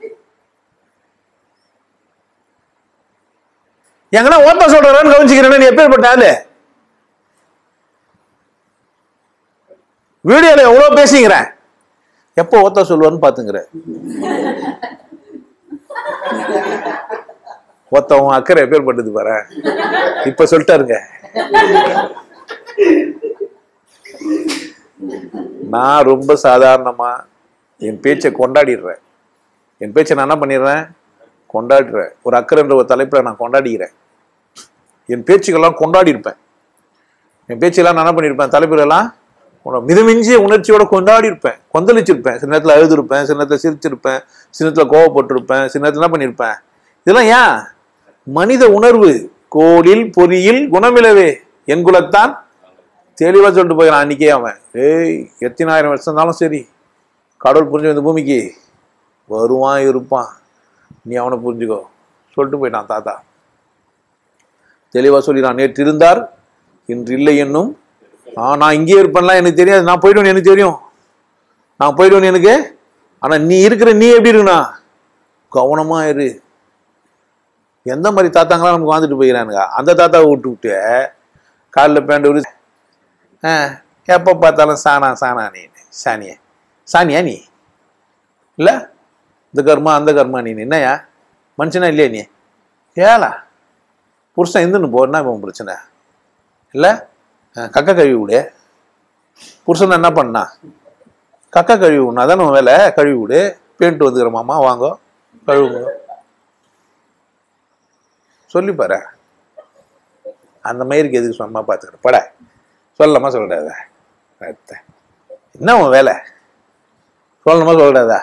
எங்கன்னா ஓட்ட சொல்றேன்னு கவனிச்சுக்கிறேன்னு நீ எப்பேற்பட்ட ஆளு வீடியோல எவ்வளவு பேசிக்கிறேன் எப்போ ஓத்த சொல்லுவான்னு பாத்துங்கிற ஒருத்தவன் அக்கறை எப்பேற்பட்டது பாரு இப்ப சொல்லிட்டாருங்க நான் ரொம்ப சாதாரணமா என் பேச்சை கொண்டாடிடுறேன் என் பேச்சை நான் என்ன பண்ணிடுறேன் கொண்டாடுறேன் ஒரு அக்கறைன்ற ஒரு தலைப்புல நான் கொண்டாடிக்கிறேன் என் பேச்சுக்கெல்லாம் கொண்டாடி இருப்பேன் என் பேச்செல்லாம் நான் என்ன பண்ணியிருப்பேன் தலைப்புகளெல்லாம் கொண்டா- மிதமிஞ்சிய உணர்ச்சியோட கொண்டாடி இருப்பேன் கொந்தளிச்சிருப்பேன் சில நேரத்தில் அழுதுருப்பேன் சில நேரத்தில் சிரிச்சிருப்பேன் சில நேரத்தில் கோவப்பட்டிருப்பேன் சில நேரத்தில் என்ன பண்ணியிருப்பேன் இதெல்லாம் ஏன் மனித உணர்வு கோலில் பொறியில் குணமிலவே என் குலத்தான் தெளிவா சொல்லிட்டு போயிடறான் அன்னைக்கே அவன் ஏய் எத்தனாயிரம் வருஷம் இருந்தாலும் சரி கடவுள் புரிஞ்சு இந்த பூமிக்கு வருவான் இருப்பான் நீ அவனை புரிஞ்சுக்கோ சொல்லிட்டு போயிட்டான் தாத்தா தெளிவா சொல்லிடான் நேற்று இருந்தார் இன்று இல்லை என்னும் ஆ நான் இங்கேயே இருப்பேன்லாம் எனக்கு தெரியாது நான் போயிடுவேன் எனக்கு தெரியும் நான் போயிடுவேன் எனக்கு ஆனா நீ இருக்கிற நீ எப்படி இருக்கணும் கவனமா இரு எந்த மாதிரி தாத்தாங்களாம் நமக்கு வாழ்ந்துட்டு போயிடறானுங்க அந்த தாத்தாவை விட்டு விட்டு காலில் பேண்ட் விடு ஆ எப்போ பார்த்தாலும் சாணா சாணா நீ சாணிய சாணியா நீ இல்லை இந்த கர்மா அந்த கர்மா நீ என்னையா மனுஷனா இல்லையா நீ ஏலா புருஷன் இருந்துன்னு போ என்ன இப்ப உன் பிரச்சனை இல்லை கக்கா கழுவி விடு புருஷன் என்ன பண்ணா கக்கா கழுவி விடணும் அதான் உன் வேலை கழுவி விடு பேண்ட் வந்துக்கிற மாமா வாங்கோ கழுவுங்க சொல்லி பாரு அந்த மயிருக்கு எதுக்கு சும்மா பார்த்துக்கிற பட சொல்லலாமா சொல்லக்கூடாதா அத்தை. என்ன உன் வேலை சொல்லணுமா சொல்லக்கூடாதா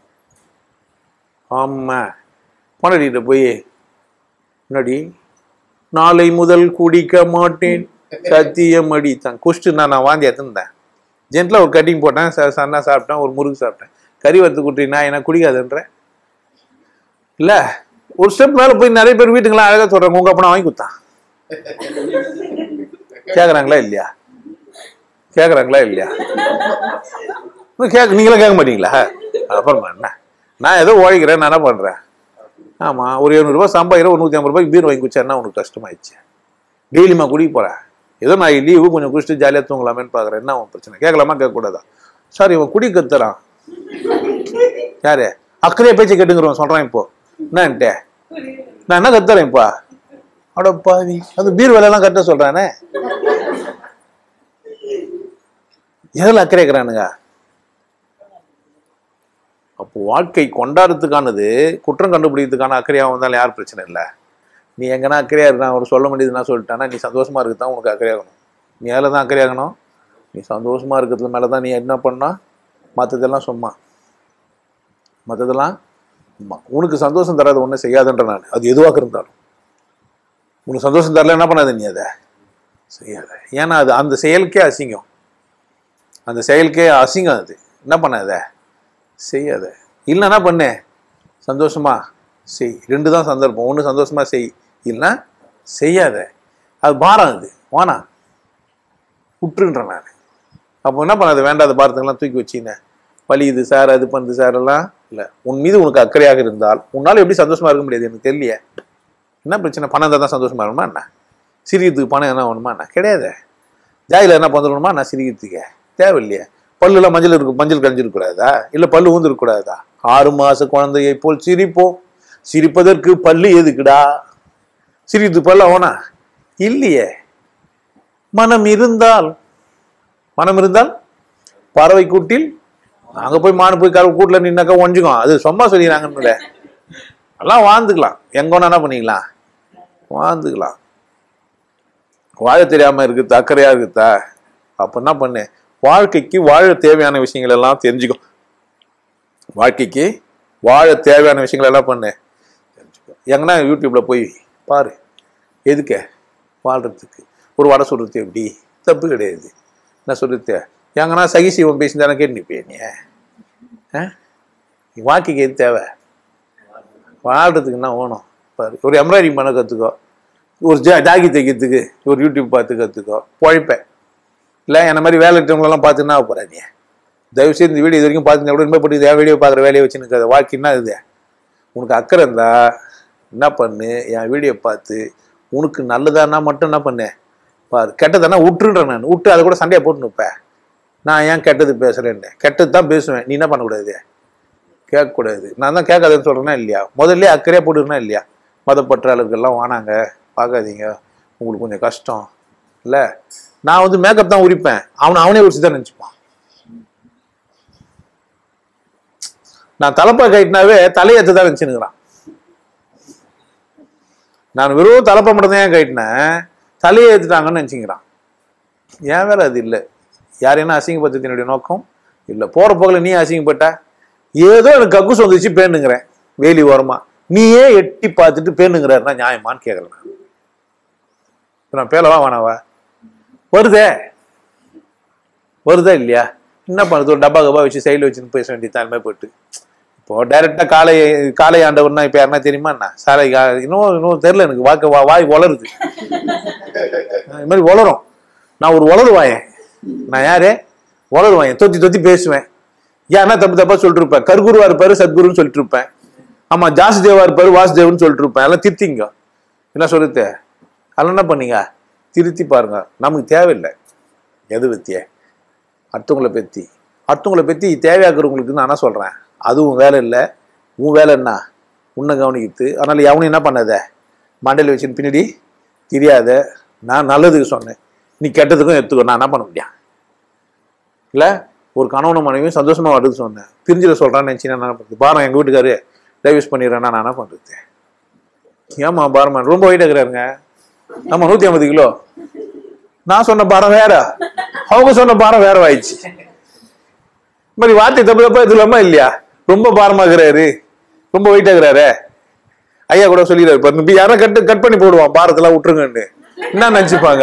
ஆமா பொண்டாட்டிகிட்ட போய் என்னடி நாளை முதல் குடிக்க மாட்டேன் சத்தியம் அடித்தான் குஷ்டு நான் நான் வாந்தி எடுத்துருந்தேன் ஜென்ட்ல ஒரு கட்டிங் போட்டேன் ச- சன்னா சாப்பிட்டேன் ஒரு முறுக்கு சாப்பிட்டேன் கறி வறுத்து குட்டி நான் என்ன குடிக்காதுன்றேன் இல்ல ஒரு ஸ்டெப் மேல போய் நிறைய பேர் வீட்டுக்கெல்லாம் அழகா சொல்றாங்க உங்க அப்பனா வாங்கி கொடுத்தான் கேக்குறாங்களா இல்லையா கேக்குறாங்களா இல்லையா இன்னும் கேட்க நீங்களும் கேட்க மாட்டீங்களா அப்புறமா என்ன நான் ஏதோ உழைக்கிறேன் நான் என்ன பண்றேன் ஆமா ஒரு எழுநூறுபா சம்பாதிக்கிறேன் ஒரு நூத்தி ஐம்பது ரூபாய்க்கு பீர் வாங்கி குடிச்சா உனக்கு கஷ்டமாயிடுச்சு டெய்லிமா குடிக்க போறேன் ஏதோ நான் லீவு கொஞ்சம் குடிச்சிட்டு ஜாலியாக தூங்கலாமேன்னு பார்க்குறேன் என்ன உன் பிரச்சனை கேட்கலாமா கேட்கக்கூடாதா சார் இவன் குடி கத்துறான் யாரு அக்கறையா பேச்சை கேட்டுங்கிறவன் சொல்றான் இப்போ என்னன்ட்டு நான் என்ன கத்துறேன் இப்போ அட பாவி அது பீர் வேலையெல்லாம் கட்ட சொல்றானே எதில் அக்கறை இருக்கிறானுங்க அப்போ வாழ்க்கை கொண்டாடுறதுக்கானது குற்றம் கண்டுபிடிக்கிறதுக்கான அக்கறையாக வந்தாலும் யார் பிரச்சனை இல்லை நீ எங்கன்னா அக்கறையா இருக்கா அவர் சொல்ல வேண்டியது நான் சொல்லிட்டானா நீ சந்தோஷமா இருக்கு தான் உனக்கு அக்கறையாகணும் நீ அதில் தான் அக்கறையாகணும் நீ சந்தோஷமா இருக்கிறது மேலே தான் நீ என்ன பண்ணா மற்றதெல்லாம் சும்மா மற்றதெல்லாம் சும்மா உனக்கு சந்தோஷம் தராது ஒன்றும் செய்யாதுன்ற நான் அது எதுவாக இருந்தாலும் உனக்கு சந்தோஷம் தரல என்ன பண்ணாத நீ அதை செய்யாத ஏன்னா அது அந்த செயலுக்கே அசிங்கம் அந்த செயலுக்கே அசிங்கம் அது என்ன பண்ணாத செய்யாத இல்லை என்ன பண்ணு சந்தோஷமா செய் ரெண்டு தான் சந்தர்ப்பம் ஒன்று சந்தோஷமா செய் இல்லைன்னா செய்யாத அது பாரம் அது வானா விட்டுருன்றேன் நான் அப்போ என்ன பண்ணாத வேண்டாத பாரத்துங்கெல்லாம் தூக்கி வச்சின்னு வலியுது சார் அது பண்ணுது சார் எல்லாம் இல்லை உன் மீது உனக்கு அக்கறையாக இருந்தால் உன்னால் எப்படி சந்தோஷமா இருக்க முடியாது எனக்கு தெரியலையே என்ன பிரச்சனை பணம் இருந்தால் தான் சந்தோஷமா இருக்கணுமா என்ன சிரிக்கிறதுக்கு பணம் என்ன வேணுமா என்ன கிடையாது ஜாதியில் என்ன பந்துடணுமா நான் சிரிக்கிறதுக்கு தேவையில்லையே பல்லுல மஞ்சள் இருக்கு மஞ்சள் கஞ்சிருக்கூடாதா இல்லை பல்லு ஊந்து இருக்கக்கூடாதா ஆறு மாச குழந்தையை போல் சிரிப்போம் சிரிப்பதற்கு பல்லு எதுக்குடா சிரித்து பல்ல அவனா இல்லையே மனம் இருந்தால் மனம் இருந்தால் பறவை கூட்டில் அங்க போய் மானு போய் கரு கூட்டில் நின்னாக்கா ஒஞ்சுக்கும் அது சும்மா சொல்லிடுறாங்கன்னு எல்லாம் வாழ்ந்துக்கலாம் எங்க வேணா என்ன பண்ணிக்கலாம் வாழ்ந்துக்கலாம் வாழ தெரியாம இருக்குது அக்கறையா இருக்குதா அப்ப என்ன பண்ணு வாழ்க்கைக்கு வாழ தேவையான விஷயங்கள் எல்லாம் தெரிஞ்சுக்கோ வாழ்க்கைக்கு வாழ தேவையான விஷயங்கள் எல்லாம் பண்ணு தெரிஞ்சுக்கோ எங்கன்னா யூடியூப்ல போய் பாரு எதுக்க வாழ்றதுக்கு ஒரு வடை சொல்றது எப்படி தப்பு கிடையாது என்ன சொல்றது எங்கன்னா சகி சிவம் பேசி தானே கேட்டு நிற்பிய நீ ஆ? நீ வாழ்க்கைக்கு எது தேவை வாழ்றதுக்கு என்ன வேணும் பாரு ஒரு எம்ப்ராய்டிங் பண்ண கற்றுக்கோ ஒரு ஜா ஜாக்கி தைக்கிறதுக்கு ஒரு யூடியூப் பார்த்து கற்றுக்கோ உழைப்பேன் இல்லை என்ன மாதிரி வேலை இருக்கிறவங்களெல்லாம் பார்த்து என்ன போகிற நீ தயவு செய்து இந்த வீடியோ இது வரைக்கும் பார்த்துருந்தா கூட இனிமேல் போட்டு வீடியோ பார்க்குற வேலையை வச்சு நிற்காத வாழ்க்கைன்னா இது உனக்கு அக்கறை இருந்தா என்ன பண்ணு என் வீடியோ பார்த்து உனக்கு நல்லதானா மட்டும் என்ன பண்ணு பாரு கெட்டதானா விட்டுன்றேன் நான் விட்டு அதை கூட சண்டையை போட்டு நிற்பேன் நான் ஏன் கெட்டது பேசுகிறேன்னு கெட்டது தான் பேசுவேன் நீ என்ன பண்ணக்கூடாது கேட்கக்கூடாது நான் தான் கேட்காதுன்னு சொல்கிறேன்னா இல்லையா முதல்ல அக்கறையாக போட்டுருனா இல்லையா மதப்பற்றாளர்கள்லாம் வானாங்க பார்க்காதீங்க உங்களுக்கு கொஞ்சம் கஷ்டம் இல்லை நான் வந்து மேக்கப் தான் உரிப்பேன் அவனை அவனே உரிச்சு தான் நினச்சிப்பான் நான் தலைப்பா கைட்டினாவே தலையேற்ற தான் நினச்சினுக்கிறான் நான் வெறும் தலைப்பா மட்டும் தான் ஏன் கைட்டினேன் தலையை ஏற்றுட்டாங்கன்னு நினச்சிக்கிறான் ஏன் வேலை அது இல்லை யாரையும் அசிங்கப்படுத்துறது என்னுடைய நோக்கம் இல்லை போகிற போகல நீ அசிங்கப்பட்ட ஏதோ எனக்கு கக்குஸ் வந்துச்சு பேணுங்கிறேன் வேலி ஓரமா நீயே எட்டி பார்த்துட்டு பேணுங்கிறாருன்னா நியாயமான்னு கேட்கல நான் இப்ப நான் பேலவா வேணாவா வருதே வருதா இல்லையா என்ன பண்ணுறது ஒரு டப்பா கப்பா வச்சு சைடில் வச்சுன்னு பேச வேண்டியது தலைமை போட்டு இப்போ டைரக்டா காலை காலை ஆண்டவர்னா இப்போ யாருன்னா தெரியுமா என்ன சாலை கா- இன்னும் இன்னும் தெரியல எனக்கு வாக்கு வா- வாய் வளருது இது மாதிரி வளரும் நான் ஒரு வளருவாயன் நான் யாரு வளருவாயன் தொத்தி தொத்தி பேசுவேன் யாருன்னா தப்பு தப்பா சொல்லிட்டு இருப்பேன் கர்குருவா இருப்பாரு சத்குருன்னு சொல்லிட்டு இருப்பேன் ஆமா ஜாசுதேவா இருப்பாரு வாசுதேவன் சொல்லிட்டு இருப்பேன் எல்லாம் திருத்திங்க என்ன சொல்லுது அதெல்லாம் என்ன பண்ணீங்க திருத்தி பாருங்க நமக்கு தேவையில்லை எது பத்தியே அடுத்தவங்களை பற்றி அடுத்தவங்களை பற்றி தேவையாக்குறவங்களுக்கு நான் என்ன சொல்கிறேன் அதுவும் வேலை இல்லை உன் வேலை என்ன உன்னை கவனிக்குது அதனால் எவனும் என்ன பண்ணாத மண்டையில் வச்சுன்னு பின்னாடி தெரியாத நான் நல்லதுக்கு சொன்னேன் நீ கெட்டதுக்கும் எடுத்துக்கோ நான் என்ன பண்ண முடியும் இல்லை ஒரு கணவனும் மனைவியும் சந்தோஷமா வருது சொன்னேன் பிரிஞ்சிட சொல்கிறான்னு நினச்சி நான் என்ன பண்ணுறது பாரம் எங்கள் வீட்டுக்காரு டைவர்ஸ் பண்ணிடுறேன்னா நான் என்ன பண்ணுறது ஏமா பாரமா ரொம்ப வெயிட் இருக்கிறாருங்க ஆமா நூற்றி ஐம்பது கிலோ நான் சொன்ன பாரம் வேற அவங்க சொன்ன பாரம் வேற ஆயிடுச்சு இந்த மாதிரி வார்த்தை தப்பு தப்பா எடுத்துலாமா இல்லையா ரொம்ப பாரமாக்குறாரு ரொம்ப வெயிட் ஆகுறாரு ஐயா கூட சொல்லிடுறாரு பாரு இப்ப யாரும் கட் கட் பண்ணி போடுவான் பாரத்தெல்லாம் விட்டுருங்கன்னு என்ன நினைச்சுப்பாங்க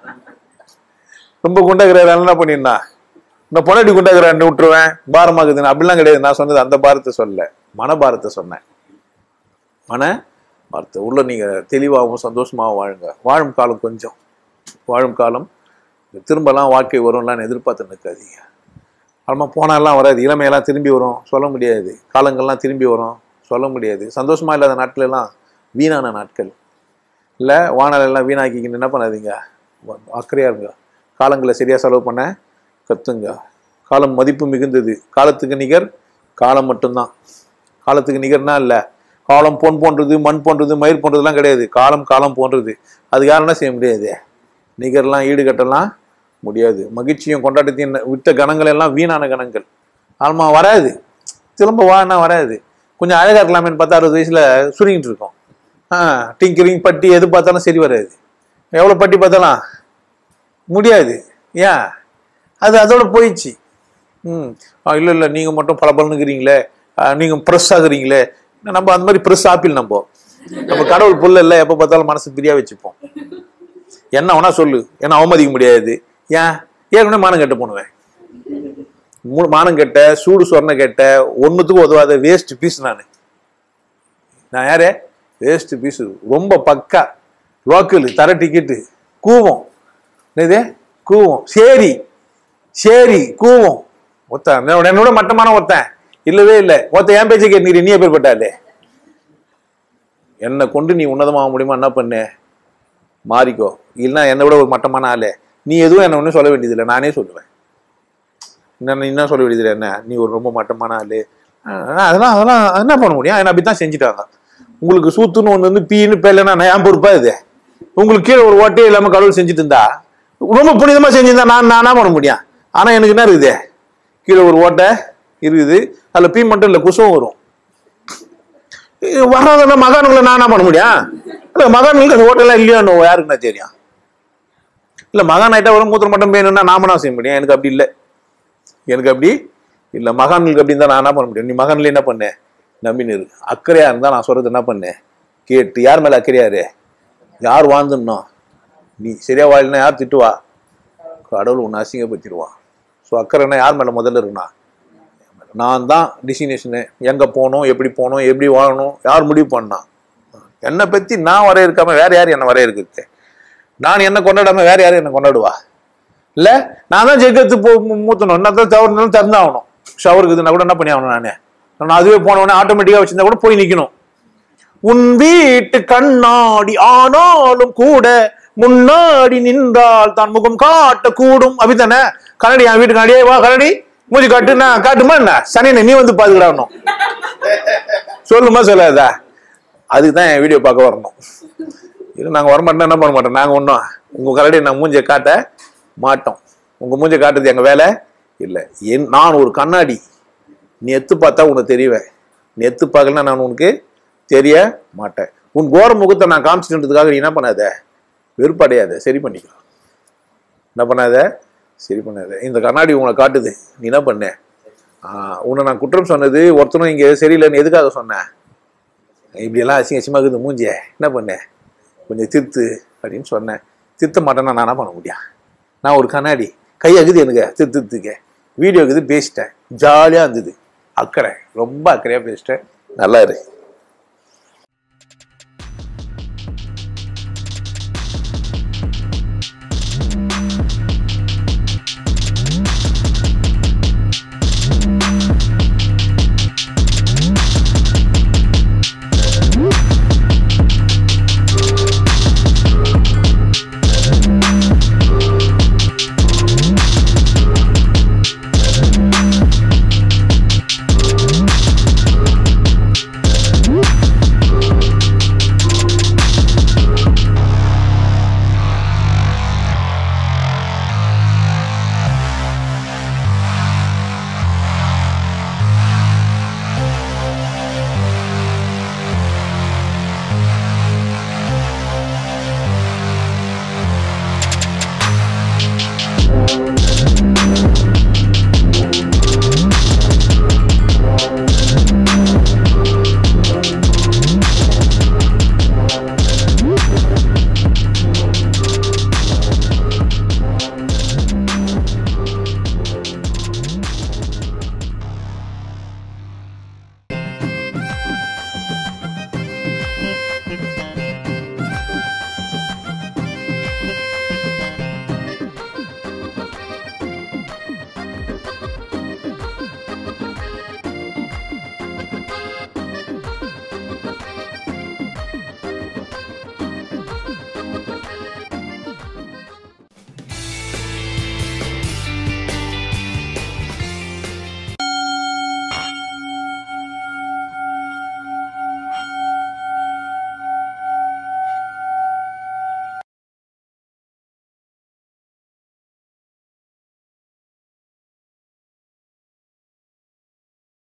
ரொம்ப குண்டாக்குறாரு என்ன பண்ணிருந்தா இந்த பொண்டாட்டி குண்டாக்குறான்னு விட்டுருவேன் பாரமாக்குதுன்னு அப்படிலாம் கிடையாது நான் சொன்னது அந்த பாரத்தை சொல்லல மனபாரத்தை சொன்னேன் மன வார்த்தை உள்ள நீங்க தெளிவாகவும் சந்தோஷமாகவும் வாழுங்க வாழும் காலம் கொஞ்சம் வாழும் காலம் திரும்பலாம் வாழ்க்கை வரும்லாம் எதிர்பார்த்து நிற்காதீங்க அப்புறமா போனாலாம் வராது இளமையெல்லாம் திரும்பி வரும் சொல்ல முடியாது காலங்கள்லாம் திரும்பி வரும் சொல்ல முடியாது சந்தோஷமா இல்லாத நாட்கள் எல்லாம் வீணான நாட்கள் இல்லை வானல் எல்லாம் வீணாக்கிக்கின்னு என்ன பண்ணாதீங்க அக்கறையா இருங்க காலங்களை சரியா செலவு பண்ண கத்துங்க காலம் மதிப்பு மிகுந்தது காலத்துக்கு நிகர் காலம் மட்டும்தான் காலத்துக்கு நிகர்னா இல்லை காலம் பொன் போன்றது மண் போன்றது மயிர் போன்றதுலாம் கிடையாது காலம் காலம் போன்றது அது யாரும் செய்ய முடியாது நிகர்லாம் ஈடுகட்டலாம் முடியாது மகிழ்ச்சியும் கொண்டாட்டத்தையும் விட்ட கணங்கள் எல்லாம் வீணான கணங்கள் ஆமா வராது திரும்ப வானா வராது கொஞ்சம் அழகா இருக்கலாமேன்னு பார்த்தா அறுபது வயசுல சுருங்கிட்டு இருக்கோம் ஆ டிங்கரிங் பட்டி எது பார்த்தாலும் சரி வராது எவ்வளோ பட்டி பார்த்தாலும் முடியாது ஏன் அது அதோட போயிடுச்சு ம் இல்லை இல்லை நீங்கள் மட்டும் பல பலனுங்கிறீங்களே நீங்கள் ப்ரெஸ் ஆகுறீங்களே நம்ம அந்த மாதிரி ப்ரெஸ் ஆப்பிள் நம்ம நம்ம கடவுள் புல்ல இல்லை எப்போ பார்த்தாலும் மனசு பிரியா வச்சுப்போம் என்ன வேணா சொல்லு என்ன அவமதிக்க முடியாது ஏன் ஏற்கனவே மானம் கெட்ட போனுவேன் மூணு மானம் கெட்ட சூடு சொர்ண கெட்ட ஒன்றுத்துக்கும் உதவாத வேஸ்ட் பீஸ் நான் நான் யாரு வேஸ்ட் பீஸ் ரொம்ப பக்கா லோக்கல் தர டிக்கெட்டு கூவம் என்னது கூவம் சேரி சேரி கூவம் ஒருத்தன் என்னோட என்னோட மட்டமான ஒருத்தன் இல்லவே இல்லை ஒருத்தன் என் பேச்சை கேட்டு நீ எப்பேற்பட்டாலே என்னை கொண்டு நீ உன்னதமாக முடியுமா என்ன பண்ணு மாறிக்கோ இல்லைன்னா என்னை விட ஒரு மட்டமான ஆளு நீ எதுவும் என்ன ஒன்றும் சொல்ல வேண்டியதில்லை நானே சொல்லுவேன் என்ன என்ன சொல்ல வேண்டியதில்லை என்ன நீ ஒரு ரொம்ப மட்டமான ஆளு ஆஹ் அதெல்லாம் அதெல்லாம் என்ன பண்ண முடியும் என்ன அப்படி தான் செஞ்சுட்டாங்க உங்களுக்கு சூத்துன்னு ஒன்று வந்து பீன்னு பேர்லன்னா நான் ஏன் பொறுப்பா இது உங்களுக்கு கீழே ஒரு ஓட்டே இல்லாமல் கடவுள் செஞ்சுட்டு இருந்தா ரொம்ப புனிதமாக செஞ்சிருந்தா நான் நான் என்ன பண்ண முடியும் ஆனால் எனக்கு என்ன இருக்குது கீழே ஒரு ஓட்டை இருக்குது அதில் பீ மட்டும் இல்லை குசும் வரும் வராத மகான்களை நான் என்ன பண்ண முடியும் இல்லை மகான்களுக்கு அந்த ஓட்டெல்லாம் இல்லையோன்னு யாருக்குன்னா தெரியும் இல்லை மகான் ஆயிட்டா வரும் மூத்திரம் மட்டும் வேணும்னா நாம என்ன செய்ய முடியும் எனக்கு அப்படி இல்லை எனக்கு அப்படி இல்லை மகான்களுக்கு அப்படி இருந்தால் நான் என்ன பண்ண முடியும் நீ மகான்ல என்ன பண்ணு நம்பின்னு இரு அக்கறையா இருந்தால் நான் சொல்றது என்ன பண்ணு கேட்டு யார் மேலே அக்கறையாரு யார் வாழ்ந்துடணும் நீ சரியா வாழனா யார் திட்டுவா கடவுள் உன்னை அசிங்கப்படுத்திடுவான் ஸோ அக்கறைன்னா யார் மேலே முதல்ல இருக்குண்ணா நான் தான் டிசினேஷனு எங்கே போகணும் எப்படி போகணும் எப்படி வாழணும் யார் முடிவு பண்ணான் என்னை பற்றி நான் வரையறுக்காம வேற யார் என்னை வரையறுக்கிறது நான் என்ன கொண்டாடாம வேற யார் என்ன கொண்டாடுவா இல்லை நான் தான் ஜெகத்து போ மூ- மூத்தணும் என்ன தான் தவறுனாலும் திறந்தாகணும் ஷவருக்கு இதுனா கூட என்ன பண்ணி ஆகணும் நானே நான் அதுவே போன உடனே ஆட்டோமேட்டிக்காக வச்சிருந்தா கூட போய் நிற்கணும் உன் வீட்டு கண்ணாடி ஆனாலும் கூட முன்னாடி நின்றால் தான் முகம் காட்டக்கூடும் அப்படித்தானே கண்ணாடி என் வீட்டு கண்ணாடியே வா கண்ணாடி மூஞ்சி காட்டு நான் காட்டுமா என்ன சனியனை நீ வந்து பாதுகாடணும் சொல்லுமா சொல்லாதா அதுக்கு தான் என் வீடியோ பார்க்க வரணும் இது நாங்கள் வரமாட்டோம் என்ன பண்ண மாட்டோம் நாங்கள் ஒன்றும் உங்கள் கரடியை நான் மூஞ்சியை காட்ட மாட்டோம் உங்கள் மூஞ்சியை காட்டுறது எங்கள் வேலை இல்லை என் நான் ஒரு கண்ணாடி நீ எத்து பார்த்தா உனக்கு தெரிவேன் நீ எத்து பார்க்கலன்னா நான் உனக்கு தெரிய மாட்டேன் உன் கோர முகத்தை நான் காமிச்சிட்டுன்றதுக்காக நீ என்ன பண்ணாத வெறுப்படையாத சரி பண்ணிக்கோ என்ன பண்ணாத சரி பண்ணாத இந்த கண்ணாடி உங்களை காட்டுது நீ என்ன பண்ண ஆஹ் உன்னை நான் குற்றம் சொன்னது ஒருத்தனும் இங்கே சரியில்லைன்னு எதுக்காக சொன்னேன் இப்படியெல்லாம் அசிங்க அசிங்கமாக இருக்குது மூஞ்சிய என்ன பண்ணேன் கொஞ்சம் திருத்து அப்படின்னு சொன்னேன் திருத்த மாட்டேன்னா நான் என்ன பண்ண முடியும் நான் ஒரு கண்ணாடி கை அகுது எனக்கு திருத்துறதுக்கு வீடியோ இருக்குது பேசிட்டேன் ஜாலியாக இருந்தது அக்கறை ரொம்ப அக்கறையாக பேசிட்டேன் நல்லா இருக்கு